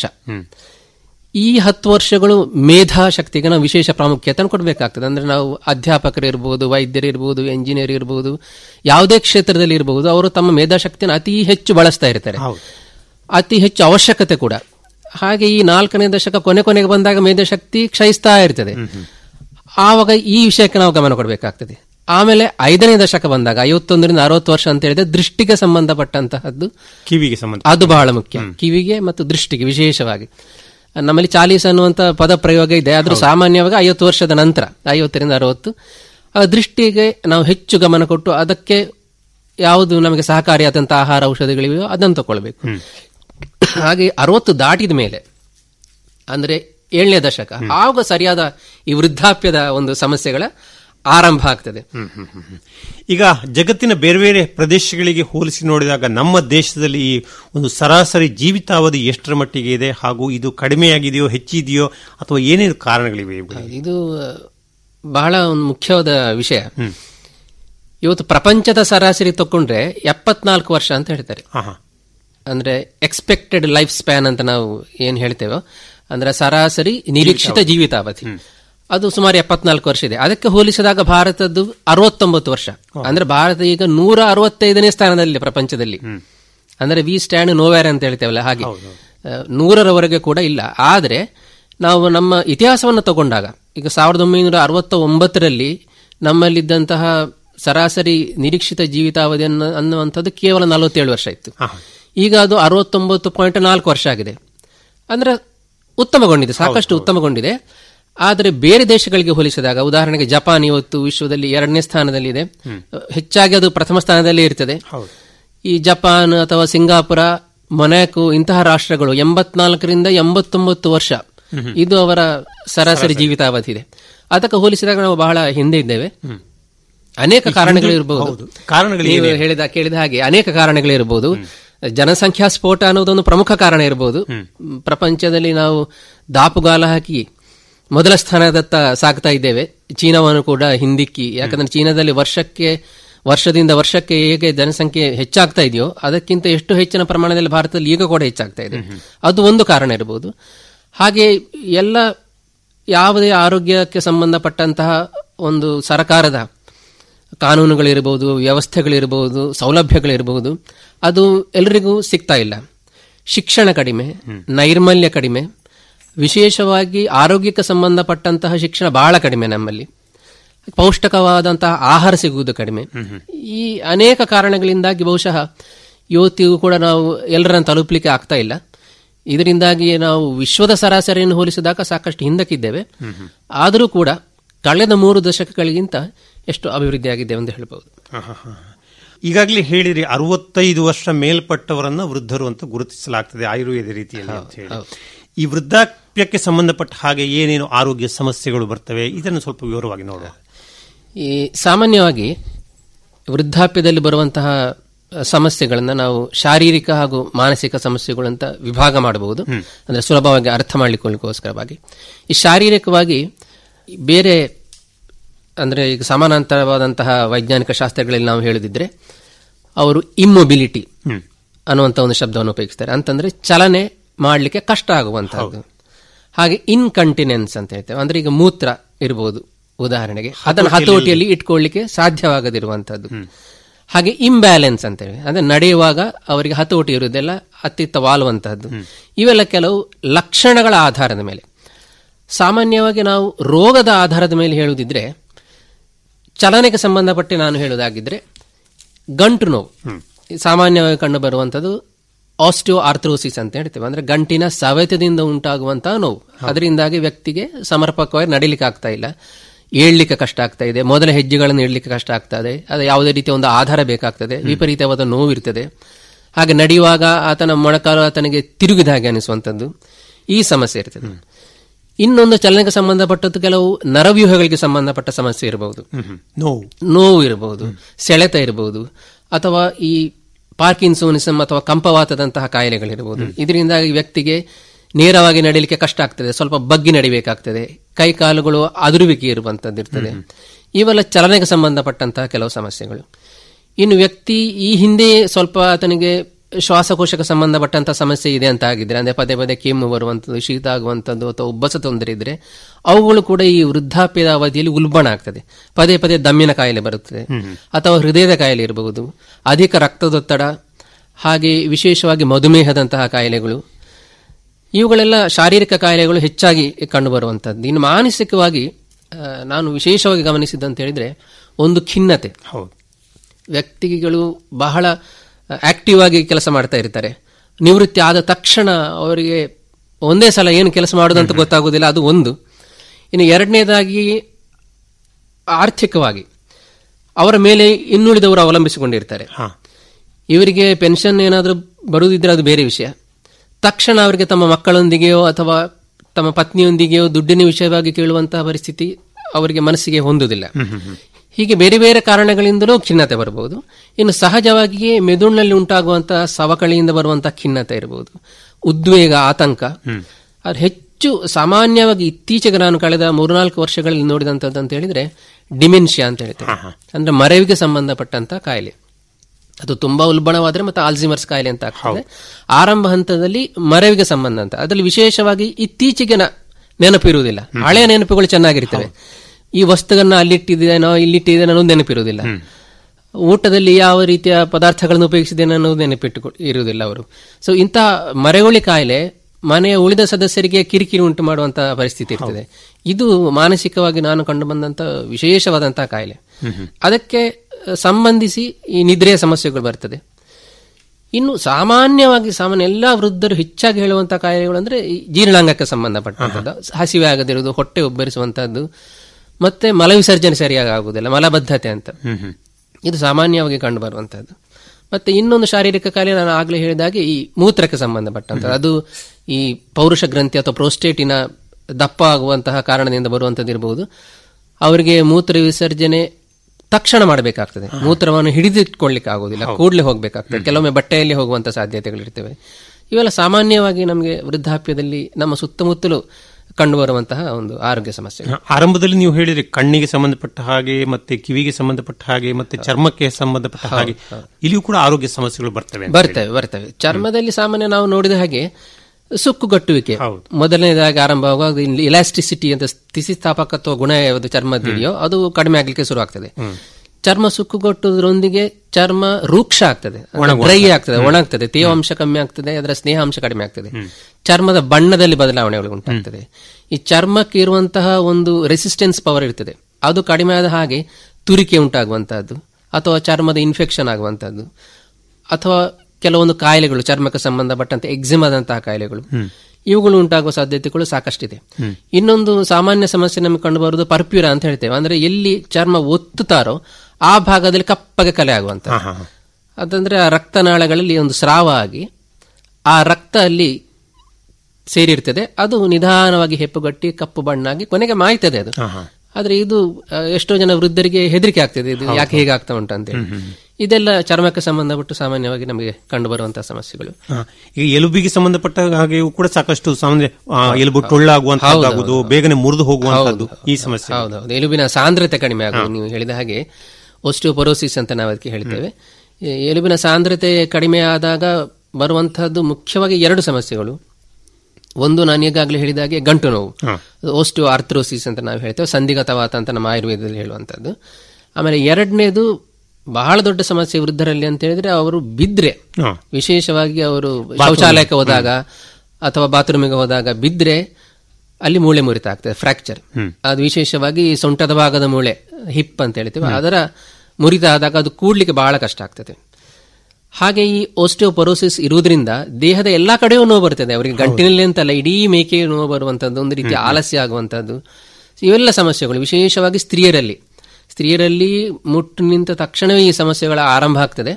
S4: ಈ ಹತ್ತು ವರ್ಷಗಳು ಮೇಧಾ ಶಕ್ತಿಗೆ ನಾವು ವಿಶೇಷ ಪ್ರಾಮುಖ್ಯತೆಯನ್ನು ಕೊಡಬೇಕಾಗ್ತದೆ ಅಂದ್ರೆ ನಾವು ಅಧ್ಯಾಪಕರು ಇರ್ಬೋದು ವೈದ್ಯರು ಇರ್ಬೋದು ಎಂಜಿನಿಯರ್ ಇರ್ಬೋದು ಯಾವುದೇ ಕ್ಷೇತ್ರದಲ್ಲಿ ಇರಬಹುದು ಅವರು ತಮ್ಮ ಮೇಧಾಶಕ್ತಿಯನ್ನು ಅತಿ ಹೆಚ್ಚು ಬಳಸ್ತಾ ಇರ್ತಾರೆ
S3: ಹೌದು.
S4: ಅತಿ ಹೆಚ್ಚು ಅವಶ್ಯಕತೆ ಕೂಡ ಹಾಗೆ ಈ ನಾಲ್ಕನೇ ದಶಕ ಕೊನೆ ಕೊನೆಗೆ ಬಂದಾಗ ಮೇಧಾಶಕ್ತಿ ಕ್ಷಯಿಸ್ತಾ ಇರ್ತದೆ ಆವಾಗ ಈ ವಿಷಯಕ್ಕೆ ನಾವು ಗಮನ ಕೊಡಬೇಕಾಗ್ತದೆ ಆಮೇಲೆ ಐದನೇ ದಶಕ ಬಂದಾಗ ಐವತ್ತೊಂದರಿಂದ ಅರವತ್ತು ವರ್ಷ ಅಂತ ಹೇಳಿದ್ರೆ ದೃಷ್ಟಿಗೆ ಸಂಬಂಧಪಟ್ಟಂತಹದ್ದು
S3: ಕಿವಿಗೆ ಸಂಬಂಧ
S4: ಅದು ಬಹಳ ಮುಖ್ಯ ಕಿವಿಗೆ ಮತ್ತು ದೃಷ್ಟಿಗೆ ವಿಶೇಷವಾಗಿ ನಮ್ಮಲ್ಲಿ ಚಾಲೀಸ್ ಅನ್ನುವಂತ ಪದ ಪ್ರಯೋಗ ಇದೆ ಆದ್ರೂ ಸಾಮಾನ್ಯವಾಗಿ ಐವತ್ತು ವರ್ಷದ ನಂತರ ಐವತ್ತರಿಂದ ಅರವತ್ತು ಆ ದೃಷ್ಟಿಗೆ ನಾವು ಹೆಚ್ಚು ಗಮನ ಕೊಟ್ಟು ಅದಕ್ಕೆ ಯಾವುದು ನಮಗೆ ಸಹಕಾರಿಯಾದಂತಹ ಆಹಾರ ಔಷಧಿಗಳಿವೆಯೋ ಅದನ್ನು ತಗೊಳ್ಬೇಕು ಹಾಗೆ ಅರವತ್ತು ದಾಟಿದ ಮೇಲೆ ಅಂದ್ರೆ ಏಳನೇ ದಶಕ ಆವಾಗ ಸರಿಯಾದ ಈ ವೃದ್ಧಾಪ್ಯದ ಒಂದು ಸಮಸ್ಯೆಗಳ ಆರಂಭ ಆಗ್ತದೆ
S3: ಈಗ ಜಗತ್ತಿನ ಬೇರೆ ಬೇರೆ ಪ್ರದೇಶಗಳಿಗೆ ಹೋಲಿಸಿ ನೋಡಿದಾಗ ನಮ್ಮ ದೇಶದಲ್ಲಿ ಈ ಒಂದು ಸರಾಸರಿ ಜೀವಿತಾವಧಿ ಎಷ್ಟರ ಮಟ್ಟಿಗೆ ಇದೆ ಹಾಗೂ ಇದು ಕಡಿಮೆಯಾಗಿದೆಯೋ ಹೆಚ್ಚಿದೆಯೋ ಅಥವಾ ಏನೇನು ಕಾರಣಗಳಿವೆ ಇವುಗಳಿಗೆ?
S4: ಇದು ಬಹಳ ಒಂದು ಮುಖ್ಯವಾದ ವಿಷಯ ಇವತ್ತು ಪ್ರಪಂಚದ ಸರಾಸರಿ ತಕೊಂಡ್ರೆ ಎಪ್ಪತ್ನಾಲ್ಕು ವರ್ಷ ಅಂತ ಹೇಳ್ತಾರೆ
S3: ಹಾ ಹಾ
S4: ಅಂದ್ರೆ ಎಕ್ಸ್ಪೆಕ್ಟೆಡ್ ಲೈಫ್ ಸ್ಪ್ಯಾನ್ ಅಂತ ನಾವು ಏನ್ ಹೇಳ್ತೇವೋ ಅಂದ್ರೆ ಸರಾಸರಿ ನಿರೀಕ್ಷಿತ ಜೀವಿತಾವಧಿ ಅದು ಸುಮಾರು ಎಪ್ಪತ್ನಾಲ್ಕು ವರ್ಷ ಇದೆ ಅದಕ್ಕೆ ಹೋಲಿಸಿದಾಗ ಭಾರತದ್ದು ಅರವತ್ತೊಂಬತ್ತು ವರ್ಷ ಅಂದ್ರೆ ಭಾರತ ಈಗ ನೂರ ಅರವತ್ತೈದನೇ ಸ್ಥಾನದಲ್ಲಿ ಪ್ರಪಂಚದಲ್ಲಿ ಅಂದ್ರೆ ವಿ ಸ್ಟ್ಯಾಂಡ್ ನೋವೇರ್ ಅಂತ ಹೇಳ್ತೇವಲ್ಲ ಹಾಗೆ ಆ, ನೂರರವರೆಗೆ ಕೂಡ ಇಲ್ಲ ಆದ್ರೆ ನಾವು ನಮ್ಮ ಇತಿಹಾಸವನ್ನು ತಗೊಂಡಾಗ ಈಗ ಸಾವಿರದ ಒಂಬೈನೂರ ಅರವತ್ತ ಒಂಬತ್ತರಲ್ಲಿ ನಮ್ಮಲ್ಲಿದ್ದಂತಹ ಸರಾಸರಿ ನಿರೀಕ್ಷಿತ ಜೀವಿತಾವಧಿ ಅನ್ನೋ ಅನ್ನುವಂಥದ್ದು ಕೇವಲ ನಲವತ್ತೇಳು ವರ್ಷ ಇತ್ತು ಈಗ ಅದು ಅರವತ್ತೊಂಬತ್ತು ಪಾಯಿಂಟ್ ನಾಲ್ಕು ವರ್ಷ ಆಗಿದೆ ಅಂದ್ರೆ ಉತ್ತಮಗೊಂಡಿದೆ ಸಾಕಷ್ಟು ಉತ್ತಮಗೊಂಡಿದೆ ಆದರೆ ಬೇರೆ ದೇಶಗಳಿಗೆ ಹೋಲಿಸಿದಾಗ ಉದಾಹರಣೆಗೆ ಜಪಾನ್ ಇವತ್ತು ವಿಶ್ವದಲ್ಲಿ ಎರಡನೇ ಸ್ಥಾನದಲ್ಲಿದೆ ಹೆಚ್ಚಾಗಿ ಅದು ಪ್ರಥಮ ಸ್ಥಾನದಲ್ಲಿ ಇರ್ತದೆ ಈ ಜಪಾನ್ ಅಥವಾ ಸಿಂಗಾಪುರ ಮೊನಾಕೋ ಇಂತಹ ರಾಷ್ಟ್ರಗಳು ಎಂಬತ್ನಾಲ್ಕರಿಂದ ಎಂಬತ್ತೊಂಬತ್ತು ವರ್ಷ ಇದು ಅವರ ಸರಾಸರಿ ಜೀವಿತಾವಧಿ ಇದೆ ಅದಕ್ಕೆ ಹೋಲಿಸಿದಾಗ ನಾವು ಬಹಳ ಹಿಂದೆ ಇದ್ದೇವೆ ಅನೇಕ ಕಾರಣಗಳಿರಬಹುದು
S3: ಕಾರಣಗಳು
S4: ನೀವು ಹೇಳಿದ ಕೇಳಿದ ಹಾಗೆ ಅನೇಕ ಕಾರಣಗಳಿರಬಹುದು ಜನಸಂಖ್ಯಾ ಸ್ಫೋಟ ಅನ್ನೋದೊಂದು ಪ್ರಮುಖ ಕಾರಣ ಇರಬಹುದು ಪ್ರಪಂಚದಲ್ಲಿ ನಾವು ದಾಪುಗಾಲ ಹಾಕಿ ಮೊದಲ ಸ್ಥಾನದತ್ತ ಸಾಗ್ತಾ ಇದ್ದೇವೆ ಚೀನಾವನ್ನು ಕೂಡ ಹಿಂದಿಕ್ಕಿ ಯಾಕಂದ್ರೆ ಚೀನಾದಲ್ಲಿ ವರ್ಷಕ್ಕೆ ವರ್ಷದಿಂದ ವರ್ಷಕ್ಕೆ ಹೇಗೆ ಜನಸಂಖ್ಯೆ ಹೆಚ್ಚಾಗ್ತಾ ಇದೆಯೋ ಅದಕ್ಕಿಂತ ಎಷ್ಟು ಹೆಚ್ಚಿನ ಪ್ರಮಾಣದಲ್ಲಿ ಭಾರತದಲ್ಲಿ ಈಗ ಕೂಡ ಹೆಚ್ಚಾಗ್ತಾ ಇದೆ ಅದು ಒಂದು ಕಾರಣ ಇರಬಹುದು ಹಾಗೆ ಎಲ್ಲ ಯಾವುದೇ ಆರೋಗ್ಯಕ್ಕೆ ಸಂಬಂಧಪಟ್ಟಂತಹ ಒಂದು ಸರ್ಕಾರದ ಕಾನೂನುಗಳಿರಬಹುದು ವ್ಯವಸ್ಥೆಗಳಿರಬಹುದು ಸೌಲಭ್ಯಗಳಿರಬಹುದು ಅದು ಎಲ್ಲರಿಗೂ ಸಿಗ್ತಾ ಇಲ್ಲ ಶಿಕ್ಷಣ ಕಡಿಮೆ ನೈರ್ಮಲ್ಯ ಕಡಿಮೆ ವಿಶೇಷವಾಗಿ ಆರೋಗ್ಯಕ್ಕೆ ಸಂಬಂಧಪಟ್ಟಂತಹ ಶಿಕ್ಷಣ ಬಹಳ ಕಡಿಮೆ ನಮ್ಮಲ್ಲಿ ಪೌಷ್ಟಿಕವಾದಂತಹ ಆಹಾರ ಸಿಗುವುದು ಕಡಿಮೆ ಈ ಅನೇಕ ಕಾರಣಗಳಿಂದಾಗಿ ಬಹುಶಃ ಇವತ್ತಿಗೂ ಕೂಡ ನಾವು ಎಲ್ಲರನ್ನು ತಲುಪಲಿಕ್ಕೆ ಆಗ್ತಾ ಇಲ್ಲ ಇದರಿಂದಾಗಿ ನಾವು ವಿಶ್ವದ ಸರಾಸರಿಯನ್ನು ಹೋಲಿಸಿದಾಗ ಸಾಕಷ್ಟು ಹಿಂದಕ್ಕಿದ್ದೇವೆ ಆದರೂ ಕೂಡ ಕಳೆದ ಮೂರು ದಶಕಗಳಿಗಿಂತ ಎಷ್ಟು ಅಭಿವೃದ್ಧಿ ಆಗಿದೆ ಎಂದು ಹೇಳ್ಬಹುದು
S3: ಈಗಾಗಲೇ ಹೇಳಿರಿ ಅರವತ್ತೈದು ವರ್ಷ ಮೇಲ್ಪಟ್ಟವರನ್ನ ವೃದ್ಧರು ಅಂತ ಗುರುತಿಸಲಾಗ್ತದೆ ಆಯುರ್ವೇದ ರೀತಿಯಲ್ಲಿ ಅಂತ ಹೇಳಿ ಈ ವೃದ್ಧಾಪ್ಯಕ್ಕೆ ಸಂಬಂಧಪಟ್ಟ ಹಾಗೆ ಏನೇನು ಆರೋಗ್ಯ ಸಮಸ್ಯೆಗಳು ಬರ್ತವೆ ಇದನ್ನು ಸ್ವಲ್ಪ ವಿವರವಾಗಿ ನೋಡುವ
S4: ಈ ಸಾಮಾನ್ಯವಾಗಿ ವೃದ್ಧಾಪ್ಯದಲ್ಲಿ ಬರುವಂತಹ ಸಮಸ್ಯೆಗಳನ್ನ ನಾವು ಶಾರೀರಿಕ ಹಾಗೂ ಮಾನಸಿಕ ಸಮಸ್ಯೆಗಳು ಅಂತ ವಿಭಾಗ ಮಾಡಬಹುದು ಅಂದ್ರೆ ಸುಲಭವಾಗಿ ಅರ್ಥ ಮಾಡಿಕೊಳ್ಳಿಕ್ಕೋಸ್ಕರವಾಗಿ ಈ ಶಾರೀರಿಕವಾಗಿ ಬೇರೆ ಅಂದ್ರೆ ಈಗ ಸಮಾನಾಂತರವಾದಂತಹ ವೈಜ್ಞಾನಿಕ ಶಾಸ್ತ್ರಗಳಲ್ಲಿ ನಾವು ಹೇಳುದಿದ್ರೆ ಅವರು ಇಮ್ಮೊಬಿಲಿಟಿ ಅನ್ನುವಂಥ ಒಂದು ಶಬ್ದವನ್ನು ಉಪಯೋಗಿಸ್ತಾರೆ ಅಂತಂದ್ರೆ ಚಲನೆ ಮಾಡಲಿಕ್ಕೆ ಕಷ್ಟ ಆಗುವಂತಹದ್ದು ಹಾಗೆ ಇನ್ಕಂಟಿನೆನ್ಸ್ ಅಂತ ಹೇಳ್ತೇವೆ ಅಂದ್ರೆ ಈಗ ಮೂತ್ರ ಇರಬಹುದು ಉದಾಹರಣೆಗೆ ಅದನ್ನು ಹತೋಟಿಯಲ್ಲಿ ಇಟ್ಕೊಳ್ಳಿಕ್ಕೆ ಸಾಧ್ಯವಾಗದಿರುವಂತಹದ್ದು ಹಾಗೆ ಇಂಬ್ಯಾಲೆನ್ಸ್ ಅಂತೇವೆ ಅಂದ್ರೆ ನಡೆಯುವಾಗ ಅವರಿಗೆ ಹತೋಟಿ ಇರುವುದೆಲ್ಲ ಅತ್ತಿತ್ತ ವಾಲುವಂತಹದ್ದು ಇವೆಲ್ಲ ಕೆಲವು ಲಕ್ಷಣಗಳ ಆಧಾರದ ಮೇಲೆ ಸಾಮಾನ್ಯವಾಗಿ ನಾವು ರೋಗದ ಆಧಾರದ ಮೇಲೆ ಹೇಳುವುದಿದ್ರೆ ಚಲನೆಗೆ ಸಂಬಂಧಪಟ್ಟು ನಾನು ಹೇಳುವುದಾಗಿದ್ರೆ ಗಂಟು ನೋವು ಸಾಮಾನ್ಯವಾಗಿ ಕಂಡು ಬರುವಂತದ್ದು ಆಸ್ಟಿಯೋ ಆರ್ಥ್ರೋಸಿಸ್ ಅಂತ ಹೇಳ್ತೇವೆ ಅಂದ್ರೆ ಗಂಟಿನ ಸವೆತದಿಂದ ಉಂಟಾಗುವಂತಹ ನೋವು ಅದರಿಂದಾಗಿ ವ್ಯಕ್ತಿಗೆ ಸಮರ್ಪಕವಾಗಿ ನಡಿಲಿಕ್ಕೆ ಆಗ್ತಾ ಇಲ್ಲ ಏಳ್ಲಿಕ್ಕೆ ಕಷ್ಟ ಆಗ್ತಾ ಇದೆ ಮೊದಲ ಹೆಜ್ಜೆಗಳನ್ನು ಇಡ್ಲಿಕ್ಕೆ ಕಷ್ಟ ಆಗ್ತದೆ ಅದು ಯಾವುದೇ ರೀತಿಯ ಒಂದು ಆಧಾರ ಬೇಕಾಗ್ತದೆ ವಿಪರೀತವಾದ ನೋವು ಇರ್ತದೆ ಹಾಗೆ ನಡೆಯುವಾಗ ಆತನ ಮೊಣಕಾಲು ಆತನಿಗೆ ತಿರುಗಿದ ಹಾಗೆ ಅನಿಸುವಂಥದ್ದು ಈ ಸಮಸ್ಯೆ ಇರ್ತದೆ ಇನ್ನೊಂದು ಚಲನೆಗೆ ಸಂಬಂಧಪಟ್ಟದ್ದು ಕೆಲವು ನರವ್ಯೂಹಗಳಿಗೆ ಸಂಬಂಧಪಟ್ಟ ಸಮಸ್ಯೆ ಇರಬಹುದು
S3: ನೋವು
S4: ನೋವು ಇರಬಹುದು ಸೆಳೆತ ಇರಬಹುದು ಅಥವಾ ಈ ಪಾರ್ಕಿನ್ಸೋನಿಸಮ್ ಅಥವಾ ಕಂಪವಾತದಂತಹ ಕಾಯಿಲೆಗಳಿರಬಹುದು ಇದರಿಂದಾಗಿ ವ್ಯಕ್ತಿಗೆ ನೇರವಾಗಿ ನಡೀಲಿಕ್ಕೆ ಕಷ್ಟ ಆಗ್ತದೆ ಸ್ವಲ್ಪ ಬಗ್ಗಿ ನಡಿಬೇಕಾಗ್ತದೆ ಕೈ ಕಾಲುಗಳು ಅದುರುವಿಕೆ ಇರುವಂತದ್ದು ಇರ್ತದೆ ಇವೆಲ್ಲ ಚಲನೆಗೆ ಸಂಬಂಧಪಟ್ಟಂತಹ ಕೆಲವು ಸಮಸ್ಯೆಗಳು ಇನ್ನು ವ್ಯಕ್ತಿ ಈ ಹಿಂದೆ ಸ್ವಲ್ಪ ಆತನಿಗೆ ಶ್ವಾಸಕೋಶಕ್ಕೆ ಸಂಬಂಧಪಟ್ಟಂತಹ ಸಮಸ್ಯೆ ಇದೆ ಅಂತ ಆಗಿದ್ರೆ ಅಂದ್ರೆ ಪದೇ ಪದೇ ಕೆಮ್ಮು ಬರುವಂಥದ್ದು ಶೀತ ಆಗುವಂಥದ್ದು ಅಥವಾ ಉಬ್ಬಸ ತೊಂದರೆ ಇದ್ರೆ ಅವುಗಳು ಕೂಡ ಈ ವೃದ್ಧಾಪ್ಯದ ಅವಧಿಯಲ್ಲಿ ಉಲ್ಬಣ ಆಗ್ತದೆ ಪದೇ ಪದೇ ದಮ್ಮಿನ ಕಾಯಿಲೆ ಬರುತ್ತದೆ ಅಥವಾ ಹೃದಯದ ಕಾಯಿಲೆ ಇರಬಹುದು ಅಧಿಕ ರಕ್ತದೊತ್ತಡ ಹಾಗೆ ವಿಶೇಷವಾಗಿ ಮಧುಮೇಹದಂತಹ ಕಾಯಿಲೆಗಳು ಇವುಗಳೆಲ್ಲ ಶಾರೀರಿಕ ಕಾಯಿಲೆಗಳು ಹೆಚ್ಚಾಗಿ ಕಂಡುಬರುವಂಥದ್ದು ಇನ್ನು ಮಾನಸಿಕವಾಗಿ ಆ, ನಾನು ವಿಶೇಷವಾಗಿ ಗಮನಿಸಿದ್ದಂತ ಹೇಳಿದ್ರೆ ಒಂದು ಖಿನ್ನತೆ
S3: ಹೌದು
S4: ವ್ಯಕ್ತಿಗಳು ಬಹಳ ಆಕ್ಟಿವ್ ಆಗಿ ಕೆಲಸ ಮಾಡ್ತಾ ಇರ್ತಾರೆ ನಿವೃತ್ತಿ ಆದ ತಕ್ಷಣ ಅವರಿಗೆ ಒಂದೇ ಸಲ ಏನು ಕೆಲಸ ಮಾಡೋದಂತ ಗೊತ್ತಾಗೋದಿಲ್ಲ ಅದು ಒಂದು ಇನ್ನು ಎರಡನೇದಾಗಿ ಆರ್ಥಿಕವಾಗಿ ಅವರ ಮೇಲೆ ಇನ್ನುಳಿದವರು ಅವಲಂಬಿಸಿಕೊಂಡಿರ್ತಾರೆ
S3: ಹಾ
S4: ಇವರಿಗೆ ಪೆನ್ಷನ್ ಏನಾದರೂ ಬರುವುದಿದ್ರೆ ಅದು ಬೇರೆ ವಿಷಯ ತಕ್ಷಣ ಅವರಿಗೆ ತಮ್ಮ ಮಕ್ಕಳೊಂದಿಗೆಯೋ ಅಥವಾ ತಮ್ಮ ಪತ್ನಿಯೊಂದಿಗೆಯೋ ದುಡ್ಡಿನ ವಿಷಯವಾಗಿ ಕೇಳುವಂತಹ ಪರಿಸ್ಥಿತಿ ಅವರಿಗೆ ಮನಸ್ಸಿಗೆ ಹೊಂದುವುದಿಲ್ಲ ಹೀಗೆ ಬೇರೆ ಬೇರೆ ಕಾರಣಗಳಿಂದಲೂ ಖಿನ್ನತೆ ಬರಬಹುದು ಇನ್ನು ಸಹಜವಾಗಿಯೇ ಮೆದುಳಿನಲ್ಲಿ ಉಂಟಾಗುವಂತಹ ಸವಕಳಿಯಿಂದ ಬರುವಂತಹ ಖಿನ್ನತೆ ಇರಬಹುದು ಉದ್ವೇಗ ಆತಂಕ ಅದು ಹೆಚ್ಚು ಸಾಮಾನ್ಯವಾಗಿ ಇತ್ತೀಚೆಗೆ ನಾನು ಕಳೆದ ಮೂರ್ನಾಲ್ಕು ವರ್ಷಗಳಲ್ಲಿ ನೋಡಿದಂಥದ್ದು ಅಂತ ಹೇಳಿದ್ರೆ ಡಿಮೆನ್ಷಿಯಾ ಅಂತ ಹೇಳ್ತೇವೆ ಅಂದ್ರೆ ಮರೆವಿಗೆ ಸಂಬಂಧಪಟ್ಟಂತ ಕಾಯಿಲೆ ಅದು ತುಂಬಾ ಉಲ್ಬಣವಾದ್ರೆ ಮತ್ತೆ ಆಲ್ಝಿಮರ್ಸ್ ಕಾಯಿಲೆ ಅಂತ ಆಗ್ತದೆ ಆರಂಭ ಹಂತದಲ್ಲಿ ಮರೆವಿಗೆ ಸಂಬಂಧ ಅಂತ ಅದರಲ್ಲಿ ವಿಶೇಷವಾಗಿ ಇತ್ತೀಚೆಗೆ ನ- ನೆನಪು ಇರುವುದಿಲ್ಲ ಹಳೆಯ ನೆನಪುಗಳು ಚೆನ್ನಾಗಿರ್ತವೆ ಈ ವಸ್ತುಗಳನ್ನ ಅಲ್ಲಿಟ್ಟಿದ್ದೇನೋ ಇಲ್ಲಿಟ್ಟಿದ್ದೇನೋ ಅನ್ನೋದು ನೆನಪಿರುವುದಿಲ್ಲ ಊಟದಲ್ಲಿ ಯಾವ ರೀತಿಯ ಪದಾರ್ಥಗಳನ್ನು ಉಪಯೋಗಿಸಿದ್ದೇನೆ ಅನ್ನೋದು ನೆನಪಿಟ್ಟು ಇರುವುದಿಲ್ಲ ಅವರು ಸೊ ಇಂತಹ ಮರೆಗುಳಿ ಕಾಯಿಲೆ ಮನೆಯ ಉಳಿದ ಸದಸ್ಯರಿಗೆ ಕಿರಿಕಿರಿ ಉಂಟು ಮಾಡುವಂತಹ ಪರಿಸ್ಥಿತಿ ಇರ್ತದೆ ಇದು ಮಾನಸಿಕವಾಗಿ ನಾನು ಕಂಡು ಬಂದಂತ ವಿಶೇಷವಾದಂತಹ ಕಾಯಿಲೆ ಅದಕ್ಕೆ ಅಹ್, ಸಂಬಂಧಿಸಿ ಈ ನಿದ್ರೆಯ ಸಮಸ್ಯೆಗಳು ಬರ್ತದೆ ಇನ್ನು ಸಾಮಾನ್ಯವಾಗಿ ಸಾಮಾನ್ಯ ಎಲ್ಲಾ ವೃದ್ಧರು ಹೆಚ್ಚಾಗಿ ಹೇಳುವಂತಹ ಕಾಯಿಲೆಗಳು ಅಂದ್ರೆ ಈ ಜೀರ್ಣಾಂಗಕ್ಕೆ ಸಂಬಂಧಪಟ್ಟಂತದ್ದು ಹಸಿವೆ ಆಗದಿರುವುದು ಹೊಟ್ಟೆ ಉಬ್ಬರಿಸುವಂತಹದ್ದು ಮತ್ತೆ ಮಲವಿಸರ್ಜನೆ ಸರಿಯಾಗಿ ಆಗುವುದಿಲ್ಲ ಮಲಬದ್ಧತೆ ಅಂತ ಇದು ಸಾಮಾನ್ಯವಾಗಿ ಕಂಡು ಬರುವಂತಹದ್ದು ಮತ್ತೆ ಇನ್ನೊಂದು ಶಾರೀರಿಕ ಕಾಯಿಲೆ ನಾನು ಆಗ್ಲೇ ಹೇಳಿದಾಗೆ ಈ ಮೂತ್ರಕ್ಕೆ ಸಂಬಂಧಪಟ್ಟಂತ ಅದು ಈ ಪೌರುಷ ಗ್ರಂಥಿ ಅಥವಾ ಪ್ರೋಸ್ಟೇಟಿನ ದಪ್ಪ ಆಗುವಂತಹ ಕಾರಣದಿಂದ ಬರುವಂತದ್ದು ಇರಬಹುದು ಅವರಿಗೆ ಮೂತ್ರ ವಿಸರ್ಜನೆ ತಕ್ಷಣ ಮಾಡಬೇಕಾಗ್ತದೆ ಮೂತ್ರವನ್ನು ಹಿಡಿದಿಟ್ಕೊಳ್ಳಿಕ್ಕೆ ಆಗುದಿಲ್ಲ ಕೂಡಲೇ ಹೋಗಬೇಕಾಗ್ತದೆ ಕೆಲವೊಮ್ಮೆ ಬಟ್ಟೆಯಲ್ಲಿ ಹೋಗುವಂತ ಸಾಧ್ಯತೆಗಳಿರ್ತವೆ ಇವೆಲ್ಲ ಸಾಮಾನ್ಯವಾಗಿ ನಮಗೆ ವೃದ್ಧಾಪ್ಯದಲ್ಲಿ ನಮ್ಮ ಸುತ್ತಮುತ್ತಲು ಕಂಡುಬರುವಂತಹ ಒಂದು ಆರೋಗ್ಯ ಸಮಸ್ಯೆ
S3: ಆರಂಭದಲ್ಲಿ ನೀವು ಹೇಳಿದ್ರಿ ಕಣ್ಣಿಗೆ ಸಂಬಂಧಪಟ್ಟ ಹಾಗೆ ಮತ್ತೆ ಕಿವಿಗೆ ಸಂಬಂಧಪಟ್ಟ ಹಾಗೆ ಮತ್ತೆ ಚರ್ಮಕ್ಕೆ ಸಂಬಂಧಪಟ್ಟ ಹಾಗೆ ಇಲ್ಲಿಯೂ ಕೂಡ ಆರೋಗ್ಯ ಸಮಸ್ಯೆಗಳು ಬರ್ತವೆ ಅಂತ ಹೇಳಿ.
S4: ಬರ್ತವೆ ಬರ್ತವೆ ಚರ್ಮದಲ್ಲಿ ಸಾಮಾನ್ಯ ನಾವು ನೋಡಿದ ಹಾಗೆ ಸುಕ್ಕುಗಟ್ಟುವಿಕೆ
S3: ಹೌದು.
S4: ಮೊದಲನೇದಾಗಿ ಆರಂಭವಾಗುವಾಗ ಇಲ್ಲಿ ಇಲಾಸ್ಟಿಸಿಟಿ ಅಂತ ಸ್ಥಿತಿಸ್ಥಾಪಕತ್ವ ಗುಣ ಯಾವುದು ಚರ್ಮದಿದೆಯೋ ಅದು ಕಡಿಮೆ ಆಗ್ಲಿಕ್ಕೆ ಶುರು ಆಗ್ತದೆ ಚರ್ಮ ಸುಕ್ಕುಗಟ್ಟುವುದರೊಂದಿಗೆ ಚರ್ಮ ರೂಕ್ಷ ಆಗ್ತದೆ ಡ್ರೈ ಆಗ್ತದೆ ಒಣಗ್ತದೆ ತೇವಾಂಶ ಕಮ್ಮಿ ಆಗ್ತದೆ ಅದರ ಸ್ನೇಹಾಂಶ ಕಡಿಮೆ ಆಗ್ತದೆ ಚರ್ಮದ ಬಣ್ಣದಲ್ಲಿ ಬದಲಾವಣೆಗಳು ಉಂಟಾಗ್ತದೆ ಈ ಚರ್ಮಕ್ಕೆ ಇರುವಂತಹ ಒಂದು ರೆಸಿಸ್ಟೆನ್ಸ್ ಪವರ್ ಇರ್ತದೆ ಅದು ಕಡಿಮೆ ಆದ ಹಾಗೆ ತುರಿಕೆ ಉಂಟಾಗುವಂತಹದ್ದು ಅಥವಾ ಚರ್ಮದ ಇನ್ಫೆಕ್ಷನ್ ಆಗುವಂತಹದ್ದು ಅಥವಾ ಕೆಲವೊಂದು ಕಾಯಿಲೆಗಳು ಚರ್ಮಕ್ಕೆ ಸಂಬಂಧಪಟ್ಟಂತೆ ಎಕ್ಸಿಮಾದಂತಹ ಕಾಯಿಲೆಗಳು ಇವುಗಳು ಉಂಟಾಗುವ ಸಾಧ್ಯತೆಗಳು ಸಾಕಷ್ಟಿದೆ ಇನ್ನೊಂದು ಸಾಮಾನ್ಯ ಸಮಸ್ಯೆ ನಮಗೆ ಕಂಡು ಬರುವುದು ಪರ್ಪ್ಯೂರ ಅಂತ ಹೇಳ್ತೇವೆ ಅಂದ್ರೆ ಎಲ್ಲಿ ಚರ್ಮ ಒತ್ತುತ್ತಾರೋ ಆ ಭಾಗದಲ್ಲಿ ಕಪ್ಪಗೆ ಕಲೆ ಆಗುವಂತ ಅದಂದ್ರೆ ಆ ರಕ್ತನಾಳಗಳಲ್ಲಿ ಒಂದು ಸ್ರಾವ ಆಗಿ ಆ ರಕ್ತ ಅಲ್ಲಿ ಸೇರಿರ್ತದೆ ಅದು ನಿಧಾನವಾಗಿ ಹೆಪ್ಪುಗಟ್ಟಿ ಕಪ್ಪು ಬಣ್ಣಾಗಿ ಕೊನೆಗೆ ಮಾಯ್ತದೆ ಅದು ಆದ್ರೆ ಇದು ಆ, ಎಷ್ಟೋ ಜನ ವೃದ್ಧರಿಗೆ ಹೆದರಿಕೆ ಆಗ್ತದೆ ಇದು ಯಾಕೆ ಹೇಗೆ ಆಗ್ತಾ ಉಂಟು ಅಂತ ಹೇಳಿ ಇದೆಲ್ಲ ಚರ್ಮಕ್ಕೆ ಸಂಬಂಧಪಟ್ಟು ಸಾಮಾನ್ಯವಾಗಿ ನಮಗೆ ಕಂಡು ಬರುವಂತಹ ಸಮಸ್ಯೆಗಳು
S3: ಹಾ. ಈಗ ಎಲುಬಿಗೆ ಸಂಬಂಧಪಟ್ಟ ಹಾಗೆಯೂ ಕೂಡ ಸಾಕಷ್ಟು ಸಾಮಾನ್ಯ ಆ, ಎಲುಬು ಟೊಳ್ಳಾಗುವಂತಹದ್ದಾಗುವುದು ಬೇಗನೆ ಮುರಿದು ಹೋಗುವಂತಹದ್ದು ಈ ಸಮಸ್ಯೆ
S4: ಹೌದೌದು ಎಲುಬಿನ ಸಾಂದ್ರತೆ ಕಡಿಮೆ ಆಗುವುದು ನೀವು ಹೇಳಿದ ಹಾಗೆ ಒಸ್ಟಿಯೋಪೊರೋಸಿಸ್ ಅಂತ ನಾವು ಅದಕ್ಕೆ ಹೇಳ್ತೇವೆ ಈ ಎಲುಬಿನ ಸಾಂದ್ರತೆ ಕಡಿಮೆ ಆದಾಗ ಬರುವಂತಹದ್ದು ಮುಖ್ಯವಾಗಿ ಎರಡು ಸಮಸ್ಯೆಗಳು ಒಂದು ನಾನು ಈಗಾಗಲೇ ಹೇಳಿದ ಹಾಗೆ ಗಂಟು ನೋವು ಓಸ್ಟಿಯೋ ಆರ್ಥ್ರೋಸಿಸ್ ಅಂತ ನಾವು ಹೇಳ್ತೇವೆ ಸಂಧಿಗತವಾತ ಅಂತ ನಮ್ಮ ಆಯುರ್ವೇದದಲ್ಲಿ ಹೇಳುವಂಥದ್ದು ಆಮೇಲೆ ಎರಡನೇದು ಬಹಳ ದೊಡ್ಡ ಸಮಸ್ಯೆ ವೃದ್ಧರಲ್ಲಿ ಅಂತ ಹೇಳಿದ್ರೆ ಅವರು ಬಿದ್ರೆ
S3: ಹಾ.
S4: ವಿಶೇಷವಾಗಿ ಅವರು ಶೌಚಾಲಯಕ್ಕೆ ಹೋದಾಗ ಅಥವಾ ಬಾತ್ರೂಮಿಗೆ ಹೋದಾಗ ಬಿದ್ರೆ ಅಲ್ಲಿ ಮೂಳೆ ಮುರಿತ ಆಗ್ತದೆ ಫ್ರಾಕ್ಚರ್ ಅದು ವಿಶೇಷವಾಗಿ ಈ ಸೊಂಟದ ಭಾಗದ ಮೂಳೆ ಹಿಪ್ ಅಂತ ಹೇಳ್ತೇವೆ ಅದರ ಮುರಿತ ಆದಾಗ ಅದು ಕೂಡ್ಲಿಕ್ಕೆ ಬಹಳ ಕಷ್ಟ ಆಗ್ತದೆ ಹಾಗೆ ಈ ಓಸ್ಟಿಯೋಪೊರೋಸಿಸ್ ಇರುವುದರಿಂದ ದೇಹದ ಎಲ್ಲಾ ಕಡೆಯೂ ನೋವು ಬರ್ತದೆ ಅವರಿಗೆ ಗಂಟಿನಲ್ಲಿ ಅಂತಲ್ಲ ಇಡೀ ಮೇಕೆ ನೋವು ಬರುವಂತದ್ದು ಒಂದು ರೀತಿ ಆಲಸ್ಯ ಆಗುವಂತದ್ದು ಇವೆಲ್ಲ ಸಮಸ್ಯೆಗಳು ವಿಶೇಷವಾಗಿ ಸ್ತ್ರೀಯರಲ್ಲಿ ಸ್ತ್ರೀಯರಲ್ಲಿ ಮುಟ್ಟು ನಿಂತ ತಕ್ಷಣವೇ ಈ ಸಮಸ್ಯೆಗಳ ಆರಂಭ ಆಗ್ತದೆ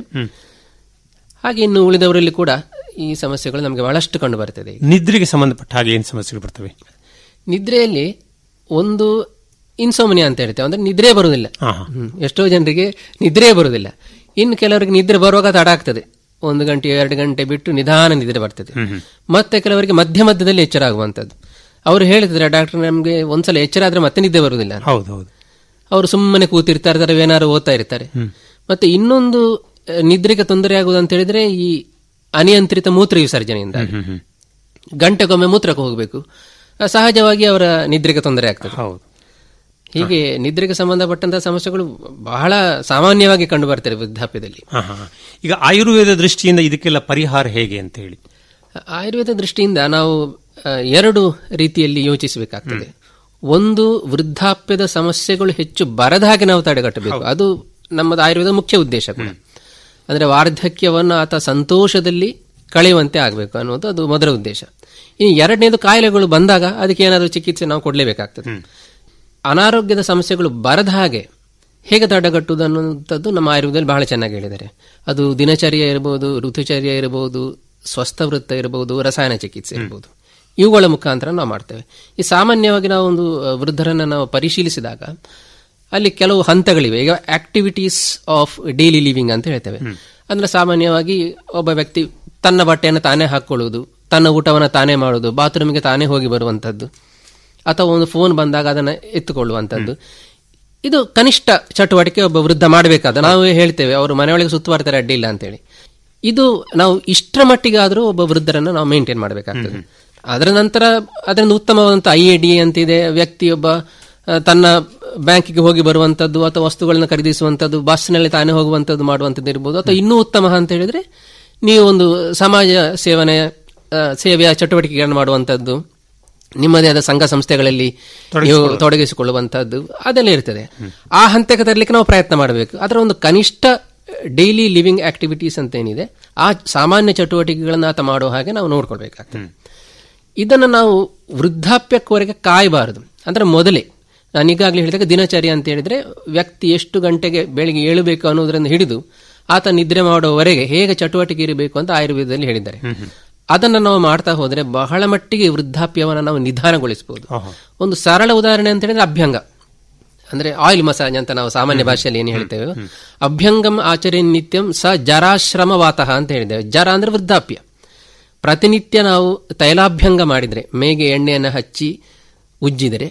S4: ಹಾಗೆ ಇನ್ನು ಉಳಿದವರಲ್ಲಿ ಕೂಡ ಈ ಸಮಸ್ಯೆಗಳು ನಮಗೆ ಬಹಳಷ್ಟು ಕಂಡು ಬರ್ತದೆ
S3: ನಿದ್ರೆಗೆ ಸಂಬಂಧಪಟ್ಟ ಹಾಗೆ ಏನು ಸಮಸ್ಯೆಗಳು ಬರ್ತವೆ
S4: ನಿದ್ರೆಯಲ್ಲಿ ಒಂದು ಇನ್ಸೋಮನಿಯಾ ಅಂತ ಹೇಳ್ತೇವೆ ಅಂದ್ರೆ ನಿದ್ರೆ ಬರುವುದಿಲ್ಲ
S3: ಹಾ, ಹಾ.
S4: ಹ್ಮ್. ಎಷ್ಟೋ ಜನರಿಗೆ ನಿದ್ರೆ ಬರುವುದಿಲ್ಲ ಇನ್ನು ಕೆಲವರಿಗೆ ನಿದ್ರೆ ಬರುವಾಗ ತಡ ಆಗ್ತದೆ ಒಂದು ಗಂಟೆ ಎರಡು ಗಂಟೆ ಬಿಟ್ಟು ನಿಧಾನ ನಿದ್ರೆ ಬರ್ತದೆ ಮತ್ತೆ ಕೆಲವರಿಗೆ ಮಧ್ಯ ಮಧ್ಯದಲ್ಲಿ ಎಚ್ಚರ ಆಗುವಂತದ್ದು ಅವರು ಹೇಳ್ತಿದ್ರೆ ಡಾಕ್ಟರ್ ನಮಗೆ ಒಂದ್ಸಲ ಎಚ್ಚರ ಆದ್ರೆ ಮತ್ತೆ ನಿದ್ದೆ ಬರುವುದಿಲ್ಲ ಅಂತ.
S3: ಹೌದು ಹೌದು
S4: ಅವರು ಸುಮ್ಮನೆ ಕೂತಿರ್ತಾರೆ ಅಥವಾ ಏನಾದ್ರು ಓದ್ತಾ ಇರ್ತಾರೆ ಮತ್ತೆ ಇನ್ನೊಂದು ಆ, ನಿದ್ರೆಗೆ ತೊಂದರೆ ಆಗುವುದು ಅಂತ ಹೇಳಿದ್ರೆ ಈ ಅನಿಯಂತ್ರಿತ ಮೂತ್ರ ವಿಸರ್ಜನೆಯಿಂದ ಗಂಟೆಗೊಮ್ಮೆ ಮೂತ್ರಕ್ಕೆ ಹೋಗಬೇಕು ಆ, ಸಹಜವಾಗಿ ಅವರ ನಿದ್ರೆಗೆ ತೊಂದರೆ ಆಗ್ತದೆ
S3: ಹೌದು
S4: ಹೀಗೆ ನಿದ್ರೆಗೆ ಸಂಬಂಧಪಟ್ಟಂತಹ ಸಮಸ್ಯೆಗಳು ಬಹಳ ಸಾಮಾನ್ಯವಾಗಿ ಕಂಡು ಬರ್ತದೆ ವೃದ್ಧಾಪ್ಯದಲ್ಲಿ
S3: ಹಾ, ಹಾ, ಹಾ. ಈಗ ಆಯುರ್ವೇದ ದೃಷ್ಟಿಯಿಂದ ಇದಕ್ಕೆಲ್ಲ ಪರಿಹಾರ ಹೇಗೆ ಅಂತ ಹೇಳಿ
S4: ಆಯುರ್ವೇದ ದೃಷ್ಟಿಯಿಂದ ನಾವು ಆ, ಎರಡು ರೀತಿಯಲ್ಲಿ ಯೋಚಿಸಬೇಕಾಗ್ತದೆ ಒಂದು ವೃದ್ಧಾಪ್ಯದ ಸಮಸ್ಯೆಗಳು ಹೆಚ್ಚು ಬರದ ಹಾಗೆ ನಾವು ತಡೆಗಟ್ಟಬೇಕು ಅದು ನಮ್ಮದು ಆಯುರ್ವೇದ ಮುಖ್ಯ ಉದ್ದೇಶ ಕೂಡ ಅಂದ್ರೆ ವಾರ್ಧಕ್ಯವನ್ನು ಆತ ಸಂತೋಷದಲ್ಲಿ ಕಳೆಯುವಂತೆ ಆಗಬೇಕು ಅನ್ನೋದು ಅದು ಮೊದಲ ಉದ್ದೇಶ ಇನ್ನು ಎರಡನೇದು ಕಾಯಿಲೆಗಳು ಬಂದಾಗ ಅದಕ್ಕೆ ಏನಾದರೂ ಚಿಕಿತ್ಸೆ ನಾವು ಕೊಡಲೇಬೇಕಾಗ್ತದೆ ಅನಾರೋಗ್ಯದ ಸಮಸ್ಯೆಗಳು ಬರದ ಹಾಗೆ ಹೇಗೆ ತಡೆಗಟ್ಟುವುದು ಅನ್ನುವಂಥದ್ದು ನಮ್ಮ ಆಯುರ್ವೇದದಲ್ಲಿ ಬಹಳ ಚೆನ್ನಾಗಿ ಹೇಳಿದ್ದಾರೆ ಅದು ದಿನಚರ್ಯ ಇರಬಹುದು ಋತುಚರ್ಯ ಇರಬಹುದು ಸ್ವಸ್ಥ ವೃತ್ತ ಇರಬಹುದು ರಸಾಯನ ಚಿಕಿತ್ಸೆ ಇರಬಹುದು ಇವುಗಳ ಮುಖಾಂತರ ನಾವು ಮಾಡ್ತೇವೆ ಈ ಸಾಮಾನ್ಯವಾಗಿ ನಾವು ಒಂದು ಅಹ್, ವೃದ್ಧರನ್ನ ನಾವು ಪರಿಶೀಲಿಸಿದಾಗ ಅಲ್ಲಿ ಕೆಲವು ಹಂತಗಳಿವೆ ಈಗ ಆಕ್ಟಿವಿಟೀಸ್ ಆಫ್ ಡೈಲಿ ಲಿವಿಂಗ್ ಅಂತ ಹೇಳ್ತೇವೆ ಅಂದ್ರೆ ಸಾಮಾನ್ಯವಾಗಿ ಒಬ್ಬ ವ್ಯಕ್ತಿ ತನ್ನ ಬಟ್ಟೆಯನ್ನು ತಾನೇ ಹಾಕೊಳ್ಳುವುದು ತನ್ನ ಊಟವನ್ನು ತಾನೇ ಮಾಡುವುದು ಬಾತ್ರೂಮಿಗೆ ತಾನೇ ಹೋಗಿ ಬರುವಂತದ್ದು ಅಥವಾ ಒಂದು ಫೋನ್ ಬಂದಾಗ ಅದನ್ನು ಎತ್ತುಕೊಳ್ಳುವಂಥದ್ದು ಇದು ಕನಿಷ್ಠ ಚಟುವಟಿಕೆ ಒಬ್ಬ ವೃದ್ಧ ಮಾಡಬೇಕಾದ ನಾವು ಹೇಳ್ತೇವೆ ಅವರು ಮನೆಯೊಳಗೆ ಸುತ್ತುವರ್ತಾರೆ ಅಡ್ಡಿ ಇಲ್ಲ ಅಂತೇಳಿ ಇದು ನಾವು ಇಷ್ಟರ ಮಟ್ಟಿಗಾದರೂ ಒಬ್ಬ ವೃದ್ಧರನ್ನು ನಾವು ಮೇಂಟೈನ್ ಮಾಡಬೇಕಾಗ್ತದೆ ಅದರ ನಂತರ ಅದರಿಂದ ಉತ್ತಮವಾದಂಥ ಐ ಎ ಡಿ ಅಂತಿದೆ ವ್ಯಕ್ತಿಯೊಬ್ಬ ಆ, ತನ್ನ ಬ್ಯಾಂಕಿಗೆ ಹೋಗಿ ಬರುವಂತದ್ದು ಅಥವಾ ವಸ್ತುಗಳನ್ನು ಖರೀದಿಸುವಂತದ್ದು ಬಸ್ನಲ್ಲಿ ತಾನೇ ಹೋಗುವಂತದ್ದು ಮಾಡುವಂತದ್ದು ಇರ್ಬೋದು ಅಥವಾ ಇನ್ನೂ ಉತ್ತಮ ಅಂತ ಹೇಳಿದ್ರೆ ನೀವು ಒಂದು ಸಮಾಜ ಸೇವನೆ ಆ, ಸೇವೆಯ ಚಟುವಟಿಕೆಗಳನ್ನು ಮಾಡುವಂತದ್ದು ನಿಮ್ಮದೇ ಆದ ಸಂಘ ಸಂಸ್ಥೆಗಳಲ್ಲಿ ನೀವು ತೊಡಗಿಸಿಕೊಳ್ಳುವಂತಹದ್ದು ಅದೆಲ್ಲ ಇರ್ತದೆ ಆ ಹಂತಕ್ಕೆ ತರಲಿಕ್ಕೆ ನಾವು ಪ್ರಯತ್ನ ಮಾಡಬೇಕು ಅದರ ಒಂದು ಕನಿಷ್ಠ ಡೈಲಿ ಲಿವಿಂಗ್ ಆಕ್ಟಿವಿಟೀಸ್ ಅಂತ ಏನಿದೆ ಆ ಸಾಮಾನ್ಯ ಚಟುವಟಿಕೆಗಳನ್ನು ಆತ ಮಾಡುವ ಹಾಗೆ ನಾವು ನೋಡ್ಕೊಳ್ಬೇಕಾಗ್ತದೆ ಇದನ್ನು ನಾವು ವೃದ್ಧಾಪ್ಯಕ್ವರೆಗೆ ಕಾಯಬಾರದು ಅಂದ್ರೆ ಮೊದಲೇ ನಾನು ಈಗಾಗಲೇ ಹೇಳಿದಾಗ ದಿನಚರ್ಯ ಅಂತ ಹೇಳಿದ್ರೆ ವ್ಯಕ್ತಿ ಎಷ್ಟು ಗಂಟೆಗೆ ಬೆಳಿಗ್ಗೆ ಏಳಬೇಕು ಅನ್ನೋದರಿಂದ ಹಿಡಿದು ಆತ ನಿದ್ರೆ ಮಾಡುವವರೆಗೆ ಹೇಗೆ ಚಟುವಟಿಕೆ ಇರಬೇಕು ಅಂತ ಆಯುರ್ವೇದದಲ್ಲಿ ಹೇಳಿದ್ದಾರೆ ಅದನ್ನು ನಾವು ಮಾಡ್ತಾ ಹೋದ್ರೆ ಬಹಳ ಮಟ್ಟಿಗೆ ವೃದ್ಧಾಪ್ಯವನ್ನು ನಾವು ನಿಧಾನಗೊಳಿಸಬಹುದು ಒಂದು ಸರಳ ಉದಾಹರಣೆ ಅಂತ ಹೇಳಿದ್ರೆ ಅಭ್ಯಂಗ ಅಂದ್ರೆ ಆಯಿಲ್ ಮಸಾಜ್ ಅಂತ ನಾವು ಸಾಮಾನ್ಯ ಭಾಷೆಯಲ್ಲಿ ಏನು ಹೇಳ್ತೇವೆ ಅಭ್ಯಂಗಂ ಆಚರಣೆ ನಿತ್ಯಂ ಸ ಜರಾಶ್ರಮವಾತಃ ಅಂತ ಹೇಳಿದ್ದೇವೆ ಜರ ಅಂದ್ರೆ ವೃದ್ಧಾಪ್ಯ ಪ್ರತಿನಿತ್ಯ ನಾವು ತೈಲಾಭ್ಯಂಗ ಮಾಡಿದ್ರೆ ಮೇಗೆ ಎಣ್ಣೆಯನ್ನು ಹಚ್ಚಿ ಉಜ್ಜಿದರೆ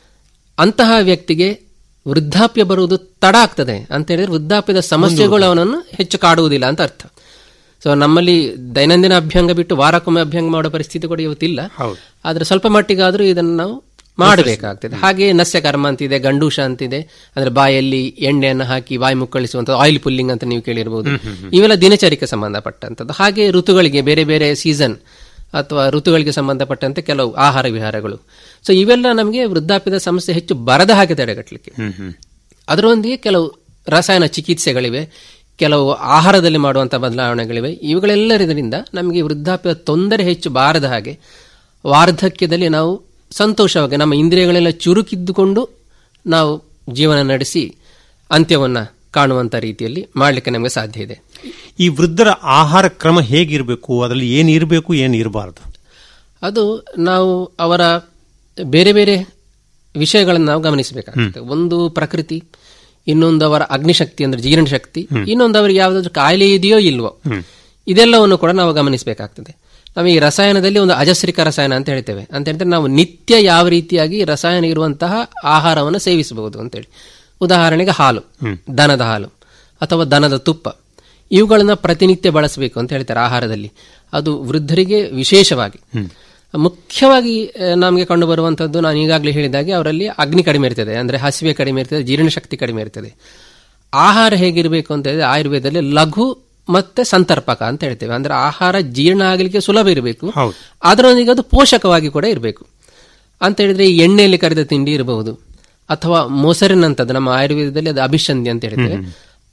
S4: ಅಂತಹ ವ್ಯಕ್ತಿಗೆ ವೃದ್ಧಾಪ್ಯ ಬರುವುದು ತಡ ಆಗ್ತದೆ ಅಂತ ಹೇಳಿದ್ರೆ ವೃದ್ಧಾಪ್ಯದ ಸಮಸ್ಯೆಗಳು ಅವನನ್ನು ಹೆಚ್ಚು ಕಾಡುವುದಿಲ್ಲ ಅಂತ ಅರ್ಥ ಸೊ ನಮ್ಮಲ್ಲಿ ದೈನಂದಿನ ಅಭ್ಯಂಗ ಬಿಟ್ಟು ವಾರಕ್ಕೊಮ್ಮೆ ಅಭ್ಯಂಗ ಮಾಡೋ ಪರಿಸ್ಥಿತಿ ಕೂಡ ಇವತ್ತಿಲ್ಲ ಆದ್ರೆ ಸ್ವಲ್ಪ ಮಟ್ಟಿಗಾದ್ರೂ ಇದನ್ನು ನಾವು ಮಾಡಬೇಕಾಗ್ತದೆ ಹಾಗೆ ನಸ್ಯ ಕರ್ಮ ಅಂತಿದೆ ಗಂಡೂಷ ಅಂತಿದೆ ಅಂದ್ರೆ ಬಾಯಲ್ಲಿ ಎಣ್ಣೆಯನ್ನು ಹಾಕಿ ಬಾಯಿ ಮುಕ್ಕಳಿಸುವಂತ ಆಯಿಲ್ ಪುಲ್ಲಿಂಗ್ ಅಂತ ನೀವು ಕೇಳಿರಬಹುದು ಇವೆಲ್ಲ ದಿನಚರಿಕೆ ಸಂಬಂಧಪಟ್ಟಂತದ್ದು ಹಾಗೆ ಋತುಗಳಿಗೆ ಬೇರೆ ಬೇರೆ ಸೀಸನ್ ಅಥವಾ ಋತುಗಳಿಗೆ ಸಂಬಂಧಪಟ್ಟಂತೆ ಕೆಲವು ಆಹಾರ ವಿಹಾರಗಳು ಸೊ ಇವೆಲ್ಲ ನಮಗೆ ವೃದ್ಧಾಪ್ಯದ ಸಮಸ್ಯೆ ಹೆಚ್ಚು ಬರದ ಹಾಗೆ ತಡೆಗಟ್ಟಲಿಕ್ಕೆ ಅದರೊಂದಿಗೆ ಕೆಲವು ರಸಾಯನ ಚಿಕಿತ್ಸೆಗಳಿವೆ ಕೆಲವು ಆಹಾರದಲ್ಲಿ ಮಾಡುವಂತಹ ಬದಲಾವಣೆಗಳಿವೆ ಇವುಗಳೆಲ್ಲರಿಂದ ನಮಗೆ ವೃದ್ಧಾಪ್ಯದ ತೊಂದರೆ ಹೆಚ್ಚು ಬಾರದ ಹಾಗೆ ವಾರ್ಧಕ್ಯದಲ್ಲಿ ನಾವು ಸಂತೋಷವಾಗಿ ನಮ್ಮ ಇಂದ್ರಿಯಗಳೆಲ್ಲ ಚುರುಕಿದ್ದುಕೊಂಡು ನಾವು ಜೀವನ ನಡೆಸಿ ಅಂತ್ಯವನ್ನ ಕಾಣುವಂತ ರೀತಿಯಲ್ಲಿ ಮಾಡಲಿಕ್ಕೆ ನಮಗೆ ಸಾಧ್ಯ ಇದೆ
S3: ಈ ವೃದ್ಧರ ಆಹಾರ ಕ್ರಮ ಹೇಗಿರಬೇಕು ಅದರಲ್ಲಿ ಏನು ಇರಬೇಕು ಏನು ಇರಬಾರದು
S4: ಅದು ನಾವು ಅವರ ಬೇರೆ ಬೇರೆ ವಿಷಯಗಳನ್ನು ನಾವು ಗಮನಿಸಬೇಕಾಗ್ತದೆ ಒಂದು ಪ್ರಕೃತಿ ಇನ್ನೊಂದು ಅವರ ಅಗ್ನಿಶಕ್ತಿ ಅಂದ್ರೆ ಜೀರ್ಣಶಕ್ತಿ ಇನ್ನೊಂದು ಅವರಿಗೆ ಯಾವುದಾದ್ರೂ ಕಾಯಿಲೆ ಇದೆಯೋ ಇಲ್ವೋ ಇದೆಲ್ಲವನ್ನು ಕೂಡ ನಾವು ಗಮನಿಸಬೇಕಾಗ್ತದೆ ನಾವು ಈ ರಸಾಯನದಲ್ಲಿ ಒಂದು ಅಜಸ್ರಿಕ ರಸಾಯನ ಅಂತ ಹೇಳ್ತೇವೆ ಅಂತ ಹೇಳಿದ್ರೆ ನಾವು ನಿತ್ಯ ಯಾವ ರೀತಿಯಾಗಿ ರಸಾಯನ ಇರುವಂತಹ ಆಹಾರವನ್ನು ಸೇವಿಸಬಹುದು ಅಂತೇಳಿ ಉದಾಹರಣೆಗೆ ಹಾಲು ದನದ ಹಾಲು ಅಥವಾ ದನದ ತುಪ್ಪ ಇವುಗಳನ್ನ ಪ್ರತಿನಿತ್ಯ ಬಳಸಬೇಕು ಅಂತ ಹೇಳ್ತಾರೆ ಆಹಾರದಲ್ಲಿ ಅದು ವೃದ್ಧರಿಗೆ ವಿಶೇಷವಾಗಿ ಮುಖ್ಯವಾಗಿ ಆ, ನಮಗೆ ಕಂಡು ಬರುವಂತದ್ದು ನಾನು ಈಗಾಗಲೇ ಹೇಳಿದಾಗೆ ಅವರಲ್ಲಿ ಅಗ್ನಿ ಕಡಿಮೆ ಇರ್ತದೆ ಅಂದ್ರೆ ಹಸಿವೆ ಕಡಿಮೆ ಇರ್ತದೆ ಜೀರ್ಣಶಕ್ತಿ ಕಡಿಮೆ ಇರ್ತದೆ ಆಹಾರ ಹೇಗಿರಬೇಕು ಅಂತ ಹೇಳಿದ್ರೆ ಆಯುರ್ವೇದದಲ್ಲಿ ಲಘು ಮತ್ತೆ ಸಂತರ್ಪಕ ಅಂತ ಹೇಳ್ತೇವೆ ಅಂದ್ರೆ ಆಹಾರ ಜೀರ್ಣ ಆಗಲಿಕ್ಕೆ ಸುಲಭ ಇರಬೇಕು ಅದರೊಂದಿಗೆ ಅದು ಪೋಷಕವಾಗಿ ಕೂಡ ಇರಬೇಕು ಅಂತ ಹೇಳಿದ್ರೆ ಈ ಎಣ್ಣೆಯಲ್ಲಿ ಕರಿದ ತಿಂಡಿ ಇರಬಹುದು ಅಥವಾ ಮೊಸರಿನಂತದ್ದು ನಮ್ಮ ಆಯುರ್ವೇದದಲ್ಲಿ ಅದು ಅಭಿಷಂಧಿ ಅಂತ ಹೇಳ್ತೇವೆ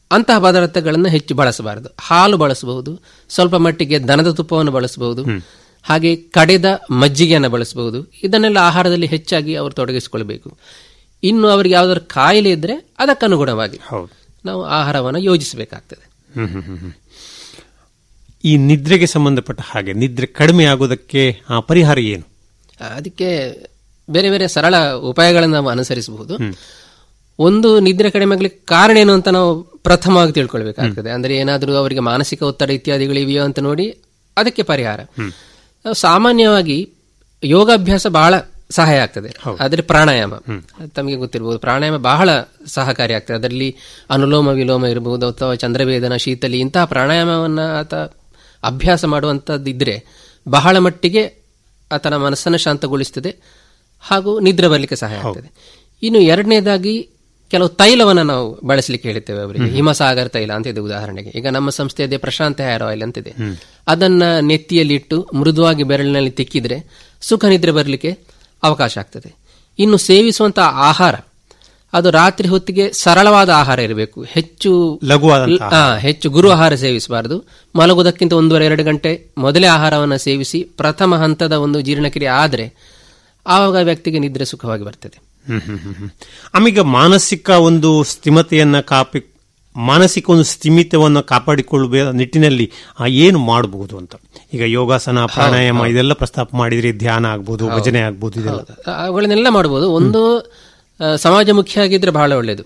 S4: ಅಂತಹ ಪದಾರ್ಥಗಳನ್ನು ಹೆಚ್ಚು ಬಳಸಬಾರದು ಹಾಲು ಬಳಸಬಹುದು ಸ್ವಲ್ಪ ಮಟ್ಟಿಗೆ ದನದ ತುಪ್ಪವನ್ನು ಬಳಸಬಹುದು ಹಾಗೆ ಕಡೆದ ಮಜ್ಜಿಗೆಯನ್ನು ಬಳಸಬಹುದು ಇದನ್ನೆಲ್ಲ ಆಹಾರದಲ್ಲಿ ಹೆಚ್ಚಾಗಿ ಅವರು ತೊಡಗಿಸಿಕೊಳ್ಬೇಕು ಇನ್ನು ಅವರಿಗೆ ಯಾವ್ದಾದ್ರು ಕಾಯಿಲೆ ಇದ್ರೆ ಅದಕ್ಕನುಗುಣವಾಗಿ
S3: ಹೌದು
S4: ನಾವು ಆಹಾರವನ್ನು ಯೋಜಿಸಬೇಕಾಗ್ತದೆ
S3: ಹ್ಮ್ ಹ್ಮ್ ಹ್ಮ್ ಹ್ಮ್. ಈ ನಿದ್ರೆಗೆ ಸಂಬಂಧಪಟ್ಟ ಹಾಗೆ ನಿದ್ರೆ ಕಡಿಮೆ ಆಗೋದಕ್ಕೆ ಆ ಪರಿಹಾರ ಏನು
S4: ಅದಕ್ಕೆ ಬೇರೆ ಬೇರೆ ಸರಳ ಉಪಾಯಗಳನ್ನು ನಾವು ಅನುಸರಿಸಬಹುದು ಒಂದು ನಿದ್ರೆ ಕಡಿಮೆ ಆಗ್ಲಿಕ್ಕೆ ಕಾರಣ ಏನು ಅಂತ ನಾವು ಪ್ರಥಮವಾಗಿ ತಿಳ್ಕೊಳ್ಬೇಕಾಗ್ತದೆ ಅಂದ್ರೆ ಏನಾದರೂ ಅವರಿಗೆ ಮಾನಸಿಕ ಒತ್ತಡ ಇತ್ಯಾದಿಗಳು ಇವೆಯೋ ಅಂತ ನೋಡಿ ಅದಕ್ಕೆ ಪರಿಹಾರ ನಾವು ಸಾಮಾನ್ಯವಾಗಿ ಯೋಗಾಭ್ಯಾಸ ಬಹಳ ಸಹಾಯ ಆಗ್ತದೆ ಆದರೆ ಪ್ರಾಣಾಯಾಮ ತಮಗೆ ಗೊತ್ತಿರಬಹುದು ಪ್ರಾಣಾಯಾಮ ಬಹಳ ಸಹಕಾರಿ ಆಗ್ತದೆ ಅದರಲ್ಲಿ ಅನುಲೋಮ ವಿಲೋಮ ಇರಬಹುದು ಅಥವಾ ಚಂದ್ರವೇದನ ಶೀತಲಿ ಇಂತಹ ಪ್ರಾಣಾಯಾಮವನ್ನ ಆತ ಅಭ್ಯಾಸ ಮಾಡುವಂತದ್ದಿದ್ರೆ ಬಹಳ ಮಟ್ಟಿಗೆ ಆತನ ಮನಸ್ಸನ್ನು ಶಾಂತಗೊಳಿಸ್ತದೆ ಹಾಗೂ ನಿದ್ರೆ ಬರಲಿಕ್ಕೆ ಸಹಾಯ ಆಗ್ತದೆ ಇನ್ನು ಎರಡನೇದಾಗಿ ಕೆಲವು ತೈಲವನ್ನು ನಾವು ಬಳಸಲಿಕ್ಕೆ ಹೇಳ್ತೇವೆ ಅವರಿಗೆ ಹಿಮಸಾಗರ ತೈಲ ಅಂತ ಇದೆ ಉದಾಹರಣೆಗೆ ಈಗ ನಮ್ಮ ಸಂಸ್ಥೆಯದೇ ಪ್ರಶಾಂತ ಹೇರ್ ಆಯಿಲ್ ಅಂತಿದೆ ಅದನ್ನ ನೆತ್ತಿಯಲ್ಲಿ ಇಟ್ಟು ಮೃದುವಾಗಿ ಬೆರಳಿನಲ್ಲಿ ತಿಕ್ಕಿದ್ರೆ ಸುಖ ನಿದ್ರೆ ಬರಲಿಕ್ಕೆ ಅವಕಾಶ ಆಗ್ತದೆ ಇನ್ನು ಸೇವಿಸುವಂತಹ ಆಹಾರ ಅದು ರಾತ್ರಿ ಹೊತ್ತಿಗೆ ಸರಳವಾದ ಆಹಾರ ಇರಬೇಕು ಹೆಚ್ಚು
S3: ಲಘುವಾದಂತಹ
S4: ಆ, ಹೆಚ್ಚು ಗುರು ಆಹಾರ ಸೇವಿಸಬಾರದು ಮಲಗುವುದಕ್ಕಿಂತ ಒಂದೂವರೆ ಎರಡು ಗಂಟೆ ಮೊದಲೇ ಆಹಾರವನ್ನು ಸೇವಿಸಿ ಪ್ರಥಮ ಹಂತದ ಒಂದು ಜೀರ್ಣಕ್ರಿಯೆ ಆದರೆ ಆವಾಗ ವ್ಯಕ್ತಿಗೆ ನಿದ್ರೆ ಸುಖವಾಗಿ ಬರ್ತದೆ
S3: ಹ್ಮ್ ಹ್ಮ್ ಹ್ಮ್ ಹ್ಮ್. ಆಮೀಗ ಮಾನಸಿಕ ಒಂದು ಸ್ಥಿಮತೆಯನ್ನ ಕಾಪಿ ಮಾನಸಿಕ ಒಂದು ಸ್ಥಿಮಿತವನ್ನು ಕಾಪಾಡಿಕೊಳ್ಳುವ ನಿಟ್ಟಿನಲ್ಲಿ ಆ, ಏನು ಮಾಡಬಹುದು ಅಂತ ಈಗ ಯೋಗಾಸನ ಪ್ರಾಣಾಯಾಮ ಇದೆಲ್ಲ ಪ್ರಸ್ತಾಪ ಮಾಡಿದ್ರೆ ಧ್ಯಾನ ಆಗ್ಬೋದು ಭಜನೆ ಆಗ್ಬೋದು ಇದೆಲ್ಲ
S4: ಅವುಗಳನ್ನೆಲ್ಲ ಮಾಡಬಹುದು ಒಂದು ಆ, ಸಮಾಜಮುಖಿಯಾಗಿದ್ರೆ ಬಹಳ ಒಳ್ಳೆಯದು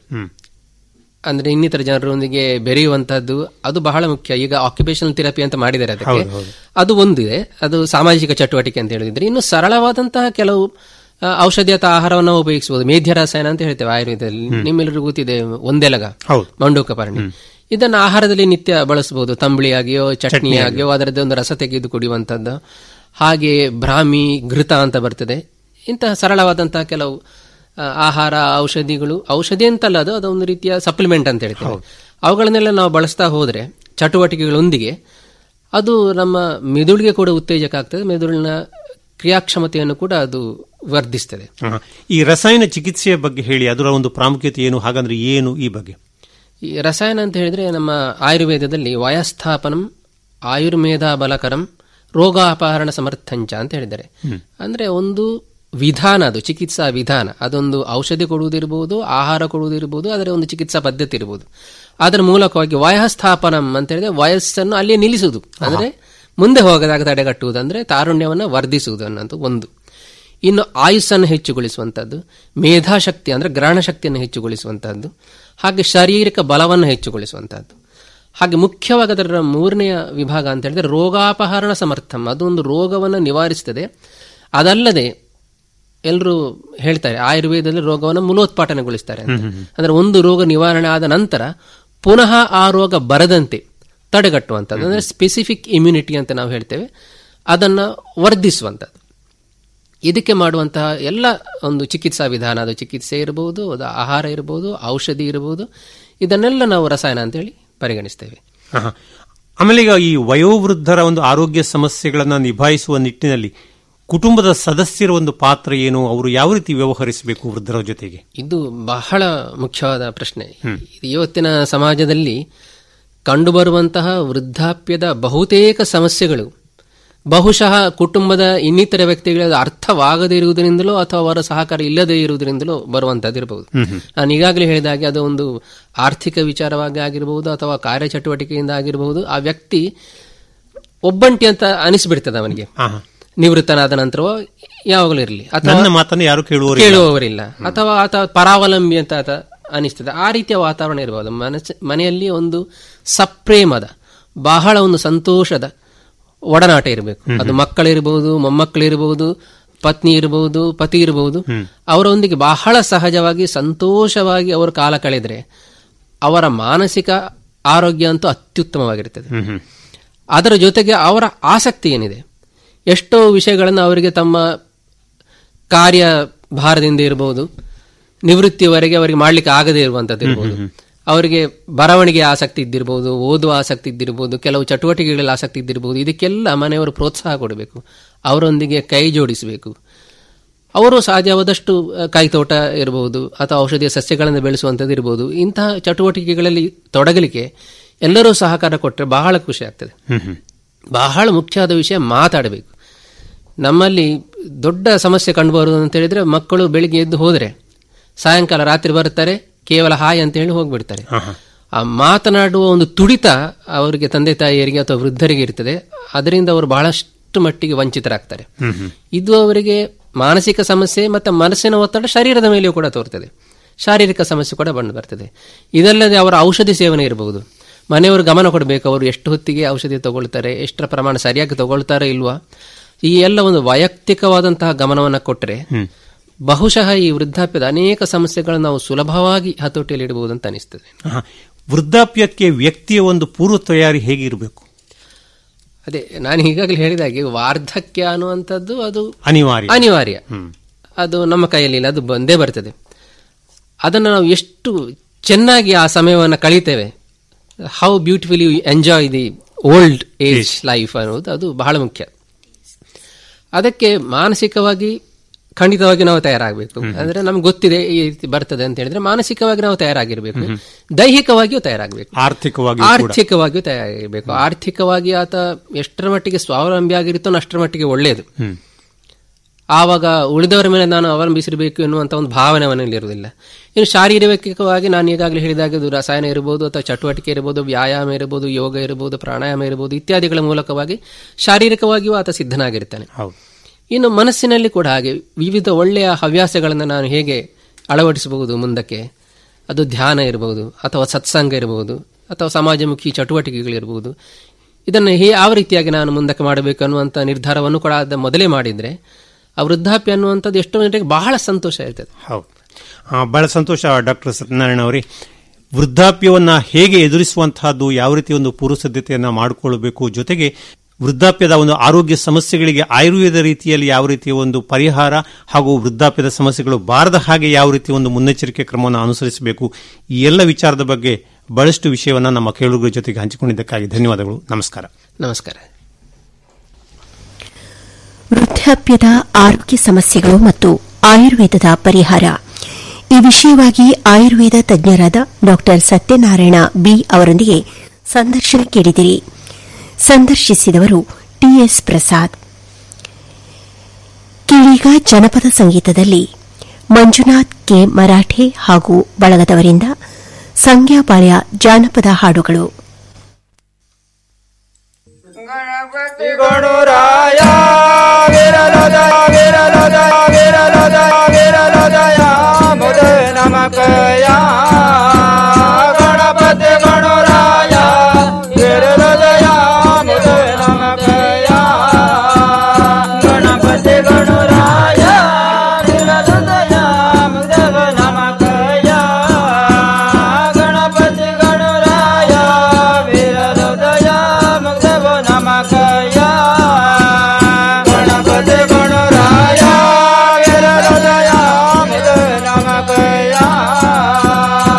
S4: ಅಂದ್ರೆ ಇನ್ನಿತರ ಜನರೊಂದಿಗೆ ಬೆರೆಯುವಂತಹದ್ದು ಅದು ಬಹಳ ಮುಖ್ಯ ಈಗ ಆಕ್ಯುಪೇಷನಲ್ ಥೆರಪಿ ಅಂತ ಮಾಡಿದ್ದಾರೆ ಅದಕ್ಕೆ ಅದು ಒಂದಿದೆ ಅದು ಸಾಮಾಜಿಕ ಚಟುವಟಿಕೆ ಅಂತ ಹೇಳಿದ್ರೆ ಇನ್ನು ಸರಳವಾದಂತಹ ಕೆಲವು ಆ, ಔಷಧಿಯತ ಆಹಾರವನ್ನು ಉಪಯೋಗಿಸಬಹುದು ಮೇಧ್ಯ ರಸಾಯನ ಅಂತ ಹೇಳ್ತೇವೆ ಆಯುರ್ವೇದದಲ್ಲಿ ನಿಮ್ಮೆಲ್ಲರಿಗೂ ಗೊತ್ತಿದೆ ಒಂದೆಲಗ
S3: ಹೌದು.
S4: ಮಂಡೂಕ ಪರ್ಣಿ ಇದನ್ನು ಆಹಾರದಲ್ಲಿ ನಿತ್ಯ ಬಳಸಬಹುದು ತಂಬಳಿಯಾಗಿಯೋ ಚಟ್ನಿಯಾಗಿಯೋ ಅದರದ್ದು ಒಂದು ರಸ ತೆಗೆದು ಕುಡಿಯುವಂತದ್ದು ಹಾಗೆ ಬ್ರಾಹ್ಮಿ ಘೃತ ಅಂತ ಬರ್ತದೆ ಇಂತಹ ಸರಳವಾದಂತಹ ಕೆಲವು ಆ, ಆಹಾರ ಔಷಧಿಗಳು ಔಷಧಿ ಅಂತಲ್ಲ ಅದು ಅದೊಂದು ರೀತಿಯ ಸಪ್ಲಿಮೆಂಟ್ ಅಂತ ಹೇಳ್ತೇವೆ ಅವುಗಳನ್ನೆಲ್ಲ ನಾವು ಬಳಸ್ತಾ ಹೋದ್ರೆ ಚಟುವಟಿಕೆಗಳೊಂದಿಗೆ ಅದು ನಮ್ಮ ಮೆದುಳಿಗೆ ಕೂಡ ಉತ್ತೇಜಕ ಆಗ್ತದೆ ಮೆದುಳಿನ ಕ್ರಿಯಾಕ್ಷಮತೆಯನ್ನು ಕೂಡ ಅದು ವರ್ಧಿಸ್ತದೆ
S3: ಹ. ಈ ರಸಾಯನ ಚಿಕಿತ್ಸೆಯ ಬಗ್ಗೆ ಹೇಳಿ ಅದರ ಒಂದು ಪ್ರಾಮುಖ್ಯತೆ ಏನು ಹಾಗಂದ್ರೆ ಏನು ಈ ಬಗ್ಗೆ
S4: ಈ ರಸಾಯನ ಅಂತ ಹೇಳಿದ್ರೆ ನಮ್ಮ ಆಯುರ್ವೇದದಲ್ಲಿ ವಯಸ್ಥಾಪನಂ ಆಯುರ್ವೇದ ಬಲಕರಂ ರೋಗಾಪಹರಣ ಸಮರ್ಥಂಚ ಅಂತ ಹೇಳಿದ್ದಾರೆ ಅಂದ್ರೆ ಒಂದು ವಿಧಾನ ಅದು ಚಿಕಿತ್ಸಾ ವಿಧಾನ ಅದೊಂದು ಔಷಧಿ ಕೊಡುವುದಿರಬಹುದು ಆಹಾರ ಕೊಡುವುದಿರಬಹುದು ಅದರ ಒಂದು ಚಿಕಿತ್ಸಾ ಪದ್ಧತಿ ಇರಬಹುದು ಅದರ ಮೂಲಕವಾಗಿ ವಯಸ್ಥಾಪನಂ ಅಂತ ಹೇಳಿದ್ರೆ ವಯಸ್ಸನ್ನು ಅಲ್ಲಿಯೇ ನಿಲ್ಲಿಸುವುದು ಅಂದ್ರೆ ಮುಂದೆ ಹೋಗದಾಗ ತಡೆಗಟ್ಟುವುದು ಅಂದ್ರೆ ತಾರುಣ್ಯವನ್ನು ವರ್ಧಿಸುವುದು ಅನ್ನೋದು ಒಂದು ಇನ್ನು ಆಯುಸ್ಸನ್ನು ಹೆಚ್ಚುಗೊಳಿಸುವಂಥದ್ದು ಮೇಧಾಶಕ್ತಿ ಅಂದ್ರೆ ಗ್ರಹಣ ಶಕ್ತಿಯನ್ನು ಹೆಚ್ಚುಗೊಳಿಸುವಂತಹದ್ದು ಹಾಗೆ ಶಾರೀರಿಕ ಬಲವನ್ನು ಹೆಚ್ಚುಗೊಳಿಸುವಂತಹದ್ದು ಹಾಗೆ ಮುಖ್ಯವಾಗಿ ಅದರ ಮೂರನೆಯ ವಿಭಾಗ ಅಂತ ಹೇಳಿದ್ರೆ ರೋಗಾಪಹರಣ ಸಮರ್ಥಂ ಅದೊಂದು ರೋಗವನ್ನು ನಿವಾರಿಸುತ್ತದೆ ಅದಲ್ಲದೆ ಎಲ್ಲರೂ ಹೇಳ್ತಾರೆ ಆಯುರ್ವೇದದಲ್ಲಿ ರೋಗವನ್ನು ಮೂಲೋತ್ಪಾಟನೆಗೊಳಿಸ್ತಾರೆ ಅಂತ ಅಂದ್ರೆ ಒಂದು ರೋಗ ನಿವಾರಣೆ ಆದ ನಂತರ ಪುನಃ ಆ ರೋಗ ಬರದಂತೆ ತಡೆಗಟ್ಟುವಂಥದ್ದು ಅಂದ್ರೆ ಸ್ಪೆಸಿಫಿಕ್ ಇಮ್ಯುನಿಟಿ ಅಂತ ನಾವು ಹೇಳ್ತೇವೆ ಅದನ್ನ ವರ್ಧಿಸುವಂಥದ್ದು ಇದಕ್ಕೆ ಮಾಡುವಂತಹ ಎಲ್ಲ ಒಂದು ಚಿಕಿತ್ಸಾ ವಿಧಾನ ಅದು ಚಿಕಿತ್ಸೆ ಇರಬಹುದು ಅದು ಆಹಾರ ಇರಬಹುದು ಔಷಧಿ ಇರಬಹುದು ಇದನ್ನೆಲ್ಲ ನಾವು ರಸಾಯನ ಅಂತೇಳಿ ಪರಿಗಣಿಸ್ತೇವೆ
S3: ಹ. ಆಮೇಲೆ ಈಗ ಈ ವಯೋವೃದ್ಧರ ಒಂದು ಆರೋಗ್ಯ ಸಮಸ್ಯೆಗಳನ್ನ ನಿಭಾಯಿಸುವ ನಿಟ್ಟಿನಲ್ಲಿ ಕುಟುಂಬದ ಸದಸ್ಯರ ಒಂದು ಪಾತ್ರ ಏನು ಅವರು ಯಾವ ರೀತಿ ವ್ಯವಹರಿಸಬೇಕು ವೃದ್ಧರ ಜೊತೆಗೆ
S4: ಇದು ಬಹಳ ಮುಖ್ಯವಾದ ಪ್ರಶ್ನೆ ಇದು ಇವತ್ತಿನ ಸಮಾಜದಲ್ಲಿ ಕಂಡುಬರುವಂತಹ ವೃದ್ಧಾಪ್ಯದ ಬಹುತೇಕ ಸಮಸ್ಯೆಗಳು ಬಹುಶಃ ಕುಟುಂಬದ ಇನ್ನಿತರ ವ್ಯಕ್ತಿಗಳ ಅರ್ಥವಾಗದೇ ಇರುವುದರಿಂದಲೋ ಅಥವಾ ಅವರ ಸಹಕಾರ ಇಲ್ಲದೇ ಇರುವುದರಿಂದಲೋ ಬರುವಂತಹದ್ದಿರಬಹುದು ನಾನು ಈಗಾಗಲೇ ಹೇಳಿದ ಹಾಗೆ ಅದು ಒಂದು ಆರ್ಥಿಕ ವಿಚಾರವಾಗಿ ಆಗಿರಬಹುದು ಅಥವಾ ಕಾರ್ಯಚಟುವಟಿಕೆಯಿಂದ ಆಗಿರಬಹುದು ಆ ವ್ಯಕ್ತಿ ಒಬ್ಬಂಟಿ ಅಂತ ಅನಿಸ್ಬಿಡ್ತದೆ ಅವನಿಗೆ
S3: ಹಾ, ಹಾ.
S4: ನಿವೃತ್ತನಾದ ನಂತರವೋ ಯಾವಾಗಲೂ ಇರಲಿ ಅಥವಾ
S3: ನನ್ನ ಮಾತನ್ನು ಯಾರು ಕೇಳುವವರು
S4: ಕೇಳುವವರಿಲ್ಲ ಅಥವಾ ಆತ ಪರಾವಲಂಬಿ ಅಂತ ಆತ ಅನಿಸ್ತದೆ ಆ ರೀತಿಯ ವಾತಾವರಣ ಇರಬಹುದು ಮನಸ್ಸು ಮನೆಯಲ್ಲಿ ಒಂದು ಸಪ್ರೇಮದ ಬಹಳ ಒಂದು ಸಂತೋಷದ ಒಡನಾಟ ಇರಬೇಕು ಅದು ಮಕ್ಕಳಿರಬಹುದು ಮೊಮ್ಮಕ್ಕಳಿರಬಹುದು ಪತ್ನಿ ಇರಬಹುದು ಪತಿ ಇರಬಹುದು ಅವರೊಂದಿಗೆ ಬಹಳ ಸಹಜವಾಗಿ ಸಂತೋಷವಾಗಿ ಅವರು ಕಾಲ ಕಳೆದ್ರೆ ಅವರ ಮಾನಸಿಕ ಆರೋಗ್ಯ ಅಂತೂ ಅತ್ಯುತ್ತಮವಾಗಿರ್ತದೆ
S3: ಹ್ಮ್ ಹ್ಮ್
S4: ಅದರ ಜೊತೆಗೆ ಅವರ ಆಸಕ್ತಿ ಏನಿದೆ ಎಷ್ಟೋ ವಿಷಯಗಳನ್ನು ಅವರಿಗೆ ತಮ್ಮ ಕಾರ್ಯ ಭಾರದಿಂದ ಇರಬಹುದು ನಿವೃತ್ತಿಯವರೆಗೆ ಅವರಿಗೆ ಮಾಡ್ಲಿಕ್ಕೆ ಆಗದೇ ಇರುವಂತದ್ದು ಇರಬಹುದು ಅವರಿಗೆ ಬರವಣಿಗೆ ಆಸಕ್ತಿ ಇದ್ದಿರಬಹುದು ಓದುವ ಆಸಕ್ತಿ ಇದ್ದಿರಬಹುದು ಕೆಲವು ಚಟುವಟಿಕೆಗಳಲ್ಲಿ ಆಸಕ್ತಿ ಇದ್ದಿರಬಹುದು ಇದಕ್ಕೆಲ್ಲ ಮನೆಯವರು ಪ್ರೋತ್ಸಾಹ ಕೊಡಬೇಕು ಅವರೊಂದಿಗೆ ಕೈ ಜೋಡಿಸಬೇಕು ಅವರು ಸಾಧ್ಯವಾದಷ್ಟು ಆ, ಕಾಯಿತೋಟ ಇರಬಹುದು ಅಥವಾ ಔಷಧೀಯ ಸಸ್ಯಗಳನ್ನು ಬೆಳೆಸುವಂಥದ್ದು ಇರಬಹುದು ಇಂತಹ ಚಟುವಟಿಕೆಗಳಲ್ಲಿ ತೊಡಗಲಿಕ್ಕೆ ಎಲ್ಲರೂ ಸಹಕಾರ ಕೊಟ್ಟರೆ ಬಹಳ ಖುಷಿ ಆಗ್ತದೆ ಬಹಳ ಮುಖ್ಯವಾದ ವಿಷಯ ಮಾತಾಡಬೇಕು ನಮ್ಮಲ್ಲಿ ದೊಡ್ಡ ಸಮಸ್ಯೆ ಕಂಡುಬರುವುದು ಅಂತ ಹೇಳಿದ್ರೆ ಮಕ್ಕಳು ಬೆಳಿಗ್ಗೆ ಎದ್ದು ಹೋದರೆ ಸಾಯಂಕಾಲ ರಾತ್ರಿ ಬರ್ತಾರೆ ಕೇವಲ ಹಾಯ್ ಅಂತ ಹೇಳಿ ಹೋಗ್ಬಿಡ್ತಾರೆ ಆ ಮಾತನಾಡುವ ಒಂದು ತುಡಿತ ಅವರಿಗೆ ತಂದೆ ತಾಯಿಯರಿಗೆ ಅಥವಾ ವೃದ್ಧರಿಗೆ ಇರ್ತದೆ ಅದರಿಂದ ಅವರು ಬಹಳಷ್ಟು ಮಟ್ಟಿಗೆ ವಂಚಿತರಾಗ್ತಾರೆ ಇದು ಅವರಿಗೆ ಮಾನಸಿಕ ಸಮಸ್ಯೆ ಮತ್ತು ಮನಸ್ಸಿನ ಒತ್ತಡ ಶರೀರದ ಮೇಲೆಯೂ ಕೂಡ ತೋರ್ತದೆ ಶಾರೀರಿಕ ಸಮಸ್ಯೆ ಕೂಡ ಬಂದು ಬರ್ತದೆ ಇದಲ್ಲದೆ ಅವರ ಔಷಧಿ ಸೇವನೆ ಇರಬಹುದು ಮನೆಯವರು ಗಮನ ಕೊಡಬೇಕು ಅವರು ಎಷ್ಟು ಹೊತ್ತಿಗೆ ಔಷಧಿ ತಗೊಳ್ತಾರೆ ಎಷ್ಟರ ಪ್ರಮಾಣ ಸರಿಯಾಗಿ ತಗೊಳ್ತಾರೆ ಇಲ್ವಾ ಈ ಎಲ್ಲ ಒಂದು ವೈಯಕ್ತಿಕವಾದಂತಹ ಗಮನವನ್ನು ಕೊಟ್ಟರೆ ಬಹುಶಃ ಈ ವೃದ್ಧಾಪ್ಯದ ಅನೇಕ ವಾರ್ಧಕ್ಯಗಳನ್ನು ನಾವು ಸುಲಭವಾಗಿ ಹತೋಟಿಯಲ್ಲಿ ಇಡಬಹುದು ಅಂತ ಅನಿಸ್ತದೆ
S3: ಆಹಾ. ವೃದ್ಧಾಪ್ಯಕ್ಕೆ ವ್ಯಕ್ತಿಯ ಒಂದು ಪೂರ್ವ ತಯಾರಿ ಹೇಗಿರಬೇಕು
S4: ಅದೇ ನಾನು ಈಗಾಗಲೇ ಹೇಳಿದ ಹಾಗೆ ವಾರ್ಧಕ್ಯ ಅನ್ನುವಂಥದ್ದು ಅದು
S3: ಅನಿವಾರ್ಯ
S4: ಅನಿವಾರ್ಯ ಅದು ನಮ್ಮ ಕೈಯಲ್ಲಿ ಇಲ್ಲ ಅದು ಬಂದೇ ಬರ್ತದೆ ಅದನ್ನು ನಾವು ಎಷ್ಟು ಚೆನ್ನಾಗಿ ಆ ಸಮಯವನ್ನು ಕಳೀತೇವೆ how beautifully you enjoy the old age life ಅನ್ನೋದು ಅದು ಬಹಳ ಮುಖ್ಯ ಅದಕ್ಕೆ ಮಾನಸಿಕವಾಗಿ ಖಂಡಿತವಾಗಿ ನಾವು ತಯಾರಾಗಬೇಕು ಅಂದ್ರೆ ನಮ್ಗೆ ಗೊತ್ತಿದೆ ಈ ರೀತಿ ಬರ್ತದೆ ಅಂತ ಹೇಳಿದ್ರೆ ಮಾನಸಿಕವಾಗಿ ನಾವು ತಯಾರಾಗಿರ್ಬೇಕು ದೈಹಿಕವಾಗಿಯೂ ತಯಾರಾಗಬೇಕು
S3: ಆರ್ಥಿಕವಾಗಿ
S4: ಆರ್ಥಿಕವಾಗಿಯೂ ತಯಾರಾಗಿರ್ಬೇಕು ಆರ್ಥಿಕವಾಗಿ ಆತ ಎಷ್ಟರ ಮಟ್ಟಿಗೆ ಸ್ವಾವಲಂಬಿ ಆಗಿರುತ್ತೋ ಅಷ್ಟರ ಮಟ್ಟಿಗೆ ಒಳ್ಳೆಯದು ಆವಾಗ ಉಳಿದವರ ಮೇಲೆ ನಾನು ಅವಲಂಬಿಸಿರಬೇಕು ಎನ್ನುವಂಥ ಒಂದು ಭಾವನೆ ಅವನಲ್ಲಿ ಇರುವುದಿಲ್ಲ ಇನ್ನು ಶಾರೀರಿಕವಾಗಿ ನಾನು ಈಗಾಗಲೇ ಹೇಳಿದಾಗ ಅದು ರಸಾಯನ ಇರಬಹುದು ಅಥವಾ ಚಟುವಟಿಕೆ ಇರಬಹುದು ವ್ಯಾಯಾಮ ಇರಬಹುದು ಯೋಗ ಇರಬಹುದು ಪ್ರಾಣಾಯಾಮ ಇರಬಹುದು ಇತ್ಯಾದಿಗಳ ಮೂಲಕವಾಗಿ ಶಾರೀರಿಕವಾಗಿಯೂ ಆತ ಸಿದ್ಧನಾಗಿರ್ತಾನೆ
S3: ಹೌದು
S4: ಇನ್ನು ಮನಸ್ಸಿನಲ್ಲಿ ಕೂಡ ಹಾಗೆ ವಿವಿಧ ಒಳ್ಳೆಯ ಹವ್ಯಾಸಗಳನ್ನು ನಾನು ಹೇಗೆ ಅಳವಡಿಸಬಹುದು ಮುಂದಕ್ಕೆ ಅದು ಧ್ಯಾನ ಇರಬಹುದು ಅಥವಾ ಸತ್ಸಂಗ ಇರಬಹುದು ಅಥವಾ ಸಮಾಜಮುಖಿ ಚಟುವಟಿಕೆಗಳಿರಬಹುದು ಇದನ್ನು ಹೇ ಯಾವ ರೀತಿಯಾಗಿ ನಾನು ಮುಂದಕ್ಕೆ ಮಾಡಬೇಕು ಅನ್ನುವಂಥ ನಿರ್ಧಾರವನ್ನು ಕೂಡ ಅದ ಮೊದಲೇ ಮಾಡಿದರೆ ಆ ವೃದ್ಧಾಪ್ಯ ಅನ್ನುವಂಥದ್ದು ಎಷ್ಟೋ ಜನರಿಗೆ ಬಹಳ ಸಂತೋಷ ಇರ್ತದೆ
S3: ಹೌದು ಆ, ಬಹಳ ಸಂತೋಷ ಡಾಕ್ಟರ್ ಸತ್ಯನಾರಾಯಣ ಅವರೇ ವೃದ್ಧಾಪ್ಯವನ್ನ ಹೇಗೆ ಎದುರಿಸುವಂತಹದ್ದು ಯಾವ ರೀತಿ ಒಂದು ಪೂರ್ವ ಸಿದ್ಧತೆಯನ್ನ ಮಾಡಿಕೊಳ್ಳಬೇಕು ಜೊತೆಗೆ ವೃದ್ಧಾಪ್ಯದ ಒಂದು ಆರೋಗ್ಯ ಸಮಸ್ಯೆಗಳಿಗೆ ಆಯುರ್ವೇದ ರೀತಿಯಲ್ಲಿ ಯಾವ ರೀತಿಯ ಒಂದು ಪರಿಹಾರ ಹಾಗೂ ವೃದ್ಧಾಪ್ಯದ ಸಮಸ್ಯೆಗಳು ಬಾರದ ಹಾಗೆ ಯಾವ ರೀತಿ ಒಂದು ಮುನ್ನೆಚ್ಚರಿಕೆ ಕ್ರಮವನ್ನು ಅನುಸರಿಸಬೇಕು ಈ ಎಲ್ಲ ವಿಚಾರದ ಬಗ್ಗೆ ಬಹಳಷ್ಟು ವಿಷಯವನ್ನ ನಮ್ಮ ಕೇಳುಗರ ಜೊತೆಗೆ ಹಂಚಿಕೊಂಡಿದ್ದಕ್ಕಾಗಿ ಧನ್ಯವಾದಗಳು ನಮಸ್ಕಾರ
S4: ನಮಸ್ಕಾರ
S2: ವೃದ್ಧಾಪ್ಯದ ಆರೋಗ್ಯ ಸಮಸ್ಯೆಗಳು ಮತ್ತು ಆಯುರ್ವೇದದ ಪರಿಹಾರ ಈ ವಿಷಯವಾಗಿ ಆಯುರ್ವೇದ ತಜ್ಞರಾದ ಡಾ ಸತ್ಯನಾರಾಯಣ ಬಿ ಅವರೊಂದಿಗೆ ಸಂದರ್ಶನ ಕೇಳಿದಿರಿ ಸಂದರ್ಶಿಸಿದವರು ಟಿಎಸ್ ಪ್ರಸಾದ್ ಕೇಳೀಗ ಜನಪದ ಸಂಗೀತದಲ್ಲಿ ಮಂಜುನಾಥ್ ಕೆ ಮರಾಠೆ ಹಾಗೂ ಬಳಗದವರಿಂದ ಸಂಜ್ಞಾಪಾಳ್ಯ ಜಾನಪದ ಹಾಡುಗಳು
S5: ಗಣಪತಿ ಗಣುರಾಯ ವಿರಲೋದಯ ವಿರಲೋದಯ ವಿರಲೋದಯ ವಿರಲೋದಯ ಮುದ ನಮಕಯ ಗಣಪತಿ ಗಣುರಾಯ ವಿರಲೋದಯ ಮುದ ನಮಕಯ ಗಣಪತಿ ಗಣುರಾಯ ವಿರಲೋದಯ ಮುದ ನಮಕಯ ಗಣಪತಿ ಗಣುರಾಯ ವಿರಲೋದಯ ಮುಗ್ಧವ ನಮಕಯ ಗಣಪತಿ ಗಣರಾಯ ವಿರಲೋದಯ ಮುದ ನಮಕಯ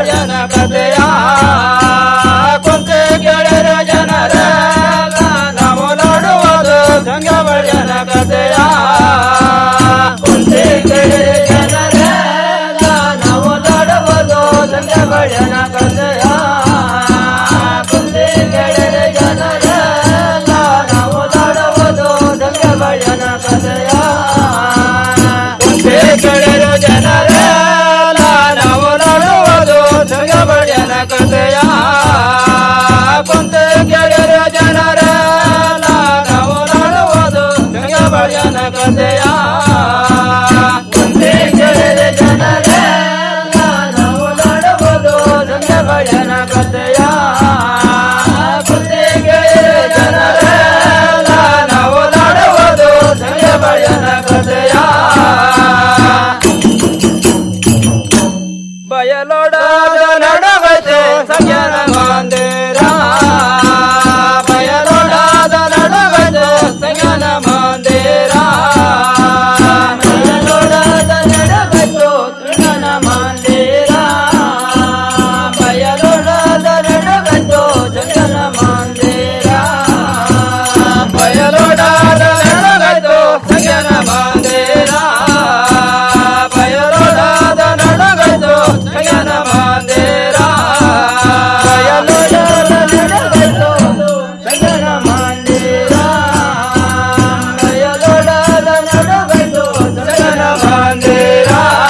S5: ಬಳಿಯನ ಕಥೆಯ ಕುಂತೆ ಗೆಳೆಯರ ಜನರ ನಾವು ನೋಡುವುದು ಸಂಘ ಬಳಿಯನ ಕಥೆಯ ಕುಂತೆ ಗೆಳೆಯರ ಜನರ ನಾವು ನೋಡುವುದು ಸಂಘ ಬಳಿಯನ ಕಥೆಯ ಕುಂತೆ ಗೆಳೆಯರ ಜನರ ನಾವು ನೋಡುವುದು ಸಂಘ ಬಳಿಯನ ಕಥೆಯ ಕುಂತೆ ಗೆಳೆಯರ ಜನರ ನಾವು ನೋಡುವುದು ಸಂಘ ಬಳಿಯನ ಕಥೆಯ ಕುಂತೆ ಗೆಳೆಯರ ಜನರ ನಾವು ನೋಡುವುದು ಸಂಘ ಬಳಿಯನ ಕಥೆಯ ಕುಂತೆ ಗೆಳೆಯರ ಜನರ ನಾವು ನೋಡುವುದು ಸಂಘ ಬಳಿಯನ ಕಥೆಯ ಕುಂತೆ ಗೆಳೆಯರ ಜನರ ನಾವು ನೋಡುವುದು ಸಂಘ ಬಳಿಯನ ಕಥೆಯ ಬಯಲೋಡಾದ ನಡುಗತೆ ಸಂಜನ ಮಂದಿರ ಬಯಲೋಡಾದ ನಡುಗತೆ ಸಂಜನ ಮಂದಿರ ಬಯಲೋಡಾದ ನಡುಗತ್ತು ಸಂಜನ ಮಂದಿರ ಬಯಲೋಡಾದ ನಡುಗತ್ತು ಸಂಜನ ಮಂದಿರ ಬಯಲೋಡಾದ ನಡುಗತ್ತು ಸಂಜನ ಮಂದಿರ ಬಯಲೋಡಾದ ನಡುಗತ್ತು ಸಂಜನ ಮಂದಿರ ಬಯಲೋಡಾದ ನಡುಗತ್ತು ಸಂಜನ ಮಂದಿರ ಬಯಲೋಡಾದ ನಡುಗತ್ತು ಸಂಜನ ಮಂದಿರ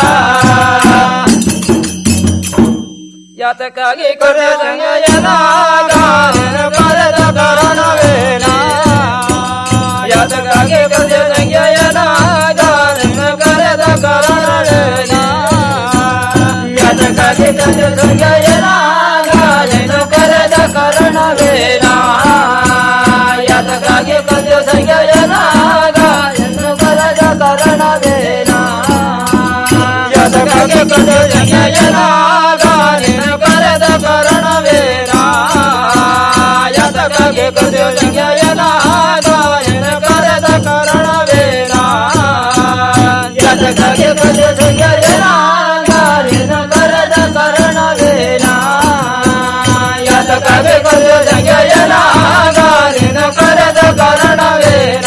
S5: ಯಾತಕ್ಕಾಗಿ ಕೊರೆ ಸಂಗಯನ ಗಾಯನ ಕರೆದ ಕಾರಣವೇನ ಯಾತಕ್ಕಾಗಿ ಕೊರೆ ಸಂಗಯನ ಗಾಯನ ಕರೆದ ಕಾರಣವೇನ ಯಾತಕ್ಕಾಗಿ ಕೊರೆ ಸಂಗಯನ ಗಾಯನ ಕರೆದ ಕಾರಣವೇನ ಯಾತಕ್ಕಾಗಿ ಕೊರೆ ಸಂಗಯನ ಗಾಯನ ಕರೆದ ಕಾರಣವೇನ ಯಾತಕ್ಕಾಗಿ ಕೊರೆ ಸಂಗಯನ ಗಾಯನ ಕರೆದ ಕಾರಣವೇನ ಯಾತಕ್ಕಾಗಿ ಕೊರೆ ಸಂಗಯನ ಗಾಯನ ಕರೆದ ಕಾರಣವೇನ ಯಾತಕ್ಕಾಗಿ ಕೊರೆ ಸಂಗಯನ ಗಾಯನ ಕರೆದ ಕಾರಣವೇನ ಯಾತಕ್ಕಾಗಿ ಕೊರೆ ಸಂಗಯನ ಗಾಯನ ಕರೆದ ಕಾರಣವೇನ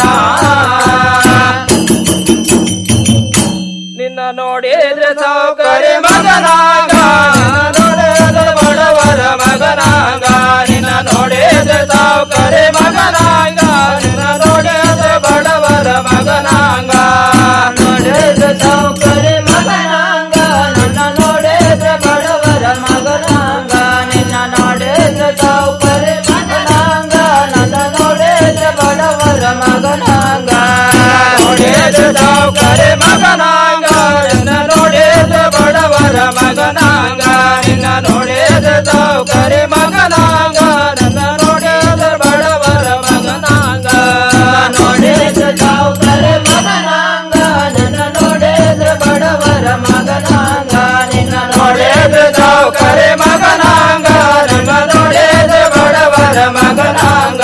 S5: ನಿನ್ನ ನೋಡಿದ್ರೆ ಸೌಕರ್ಯ ಮಗನಾಗ ನೋಡಿದ್ರೆ ಬಡವರ ಮಗನಾಗ ನಿನ್ನ ನೋಡಿದ್ರೆ ಸೌಕರ್ಯ ಮಗನಾಗ ನಿನ್ನ ನೋಡಿದ್ರೆ ಬಡವರ ಮಗನಾಗ ನೋಡಿದ್ರೆ ಸೌಕರ್ಯ ಮಗನಾಗ ನನ್ನ ನೋಡಿದ್ರೆ ಬಡವರ ಮಗನಾಗ ನಿನ್ನ ನೋಡಿದ್ರೆ ಸೌಕರ್ಯ ಮಗನಾಗ ನನ್ನ ನೋಡಿದ್ರೆ ಬಡವರ ಮಗನಾಗ ನೋಡಿದ್ರೆ ಸೌಕರ್ಯ ಮಗನಾಗ ನಿನ್ನ ನೋಡಿದ್ರೆ ಬಡವರ ಮಗನಾಗ ನಿನ್ನ ನೋಡಿದ್ರೆ ಸೌಕರ್ಯ ಮಗನಾಗ ನನ್ನ ನೋಡಿದ್ರೆ ಬಡವರ ಮಗನಾಗ ನೋಡಿದ್ರೆ ಸೌಕರ್ಯ ಮಗನಾಗ ನನ್ನ ನೋಡಿದ್ರೆ ಬಡವರ ಮಗನಾಗ ನಿನ್ನ ನೋಡಿದ್ರೆ ಸೌಕರ್ಯ ಮಗನಾಗ ನನ್ನ ನೋಡಿದ್ರೆ ಬಡವರ ಮಗನಾಗ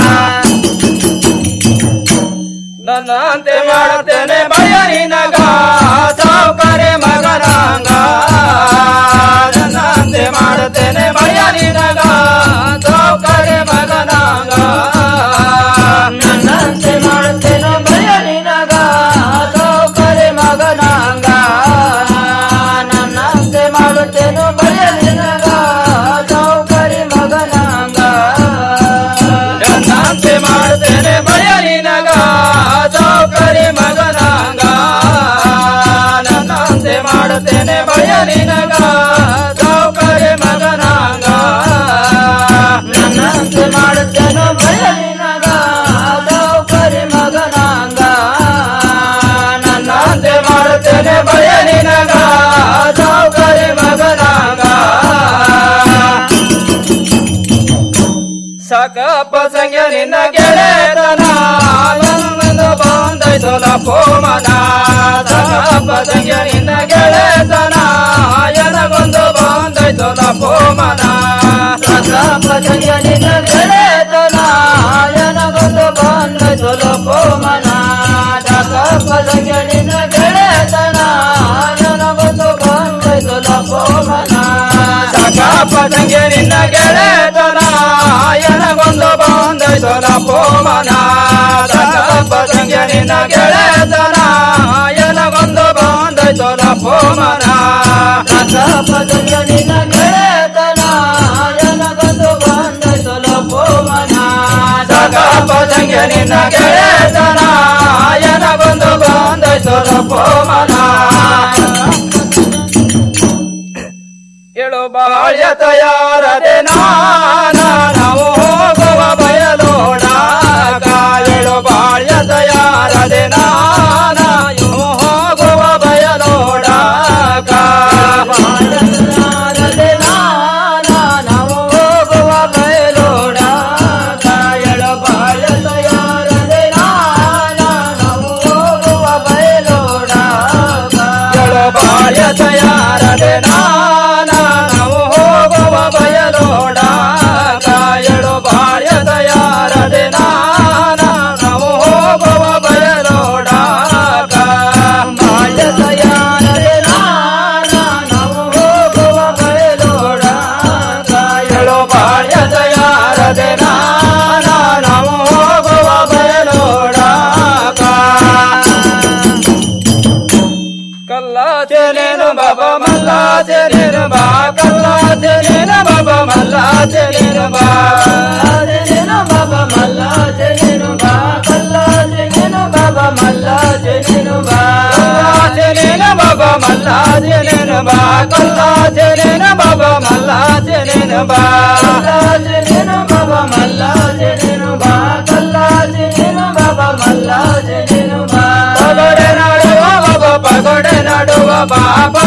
S5: ನನ್ನಂತೆ ಮಾಡುತ್ತೇನೆ ಭಯ ನಿನಗ ಸೌಕರ್ಯ ಮಗನಾಗ ನನ್ನಂತೆ ಮಾಡುತ್ತೇನೆ ಭಯ ನಿನಗ ಸೌಕರ್ಯ ಮಗನಾಗ ನನ್ನಂತೆ ಮಾಡುತ್ತೇನೆ ಭಯ ನಿನಗ ಸೌಕರ್ಯ ಮಗನಾಗ ನನ್ನಂತೆ ಮಾಡುತ್ತೇನೆ ಭಯ ನಿನಗ ಸೌಕರ್ಯ ಮಗನಾಗ ನನ್ನಂತೆ ಮಾಡುತ್ತೇನೆ ಭಯ ನಿನಗ ಸೌಕರ್ಯ ಮಗನಾಗ ನನ್ನಂತೆ ಮಾಡುತ್ತೇನೆ ಭಯ ನಿನಗ ಸೌಕರ್ಯ ಮಗನಾಗ ನನ್ನಂತೆ ಮಾಡುತ್ತೇನೆ ಭಯ ನಿನಗ ಸೌಕರ್ಯ ಮಗನಾಗ ನನ್ನಂತೆ ಮಾಡುತ್ತೇನೆ ಭಯ ನಿನಗ ಸೌಕರ್ಯ ಮಗನಾಗ ಸಾಕಪ್ಪ ಸಂಖ್ಯ ನಿನ್ನ ಗೆಳೆತನ ನನ್ನದು ಬಂದೈತೋಲ ಪೋಮನ ಸಾಕಪ್ಪ ಸಂಖ್ಯ ನಿನ್ನ ಗೆಳೆತನ ಎನಗೊಂದು ಬಂದೈತೋಲ ಪೋಮನ ಸಾಕಪ್ಪ ಸಂಖ್ಯ ನಿನ್ನ ಗೆಳೆತನ ಎನಗೊಂದು ಬಂದೈತೋಲ ಪೋಮನ ಸಾಕಪ್ಪ ಸಂಖ್ಯ ನಿನ್ನ ಗೆಳೆತನ ಎನಗೊಂದು ಬಂದೈತೋಲ ಪೋಮನ ಪಸಂಗೆ ನಿನ್ನ ಗೆಳೆತನ ಎನಗೊಂದು ಬಂದೈತಲ ಪೋಮನ ಪಸಂಗೆ ನಿನ್ನ ಗೆಳೆತನ ಎನಗೊಂದು ಬಂದೈತಲ ಪೋಮನ ಪಸಂಗೆ ನಿನ್ನ ಗೆಳೆತನ ಎನಗೊಂದು ಬಂದೈತಲ ಪೋಮನ ಪಸಂಗೆ ನಿನ್ನ ಗೆಳೆತನ ಎನಗೊಂದು ಬಂದೈತಲ ಪೋಮನ ಏಳು ಬಾಳ್ಯ ತಯಾರದೆ ನಾನ ನಾವು ಹೋಗುವ ಬಯಲೋಡಾಗ ಏಳು ಬಾಳ್ಯ ತಯಾರದೆ ನಾನ ಇವು ಹೋಗುವ ಬಯಲೋಡಾಗ ಬಾಳ್ಯ ನಾನ ನಾವು ಹೋಗುವ ಬಯಲೋಡಾಗ ಏಳು ಬಾಳ್ಯ ತಯಾರದೆ ನಾನ ನಾವು ಹೋಗುವ ಬಯಲೋಡಾಗ ಏಳು ಬಾಳ್ಯ ತಯಾರದೆ ನಾನ ನಾವು ಹೋಗುವ ಬಯಲೋಡಾಗ ಏಳು ಬಾಳ್ಯ ತಯಾರದೆ ನಾನ ನಾವು ಹೋಗುವ ಬಯಲೋಡಾಗ ಬಾಳ್ಯ ತಯಾರದೆ ನಾನ ನಾವು ಹೋಗುವ ಬಯಲೋಡಾಗ ಏಳು ಬಾಳ್ಯ ತಯಾರದೆ ನಾನ ನಾವು ಹೋಗುವ ಬಯಲೋಡಾಗ ಕಲ್ಲಾಚೆನೇನು ಬಾಬಾ ಮಲ್ಲಾಚೆನೇನು ಬಾ ಕಲ್ಲಾಚೆನೇನು ಬಾಬಾ ಮಲ್ಲಾಚೆನೇನು ಬಾ ಕಲ್ಲಾಚೆನೇನು ಬಾಬಾ ಮಲ್ಲಾಚೆನೇನು ಬಾ ಕಲ್ಲಾಚೆನೇನು ಬಾಬಾ ಮಲ್ಲಾಚೆನೇನು ಬಾ ಕಲ್ಲಾಚೆನೇನು ಬಾಬಾ ಮಲ್ಲಾಚೆನೇನು ಬಾ ಕಲ್ಲಾಚೆನೇನು ಬಾಬಾ ಮಲ್ಲಾಚೆನೇನು ಬಾ ಕಲ್ಲಾಚೆನೇನು ಬಾಬಾ ಮಲ್ಲಾಚೆನೇನು ಬಾ ಕಲ್ಲಾಚೆನೇನು ಬಾಬಾ ಮಲ್ಲಾಚೆನೇನು ಬಾ ಪಗೋಡೆ ನಾಡುವ ಬಾಬಾ ಪಗೋಡೆ ನಾಡುವ ಬಾಬಾ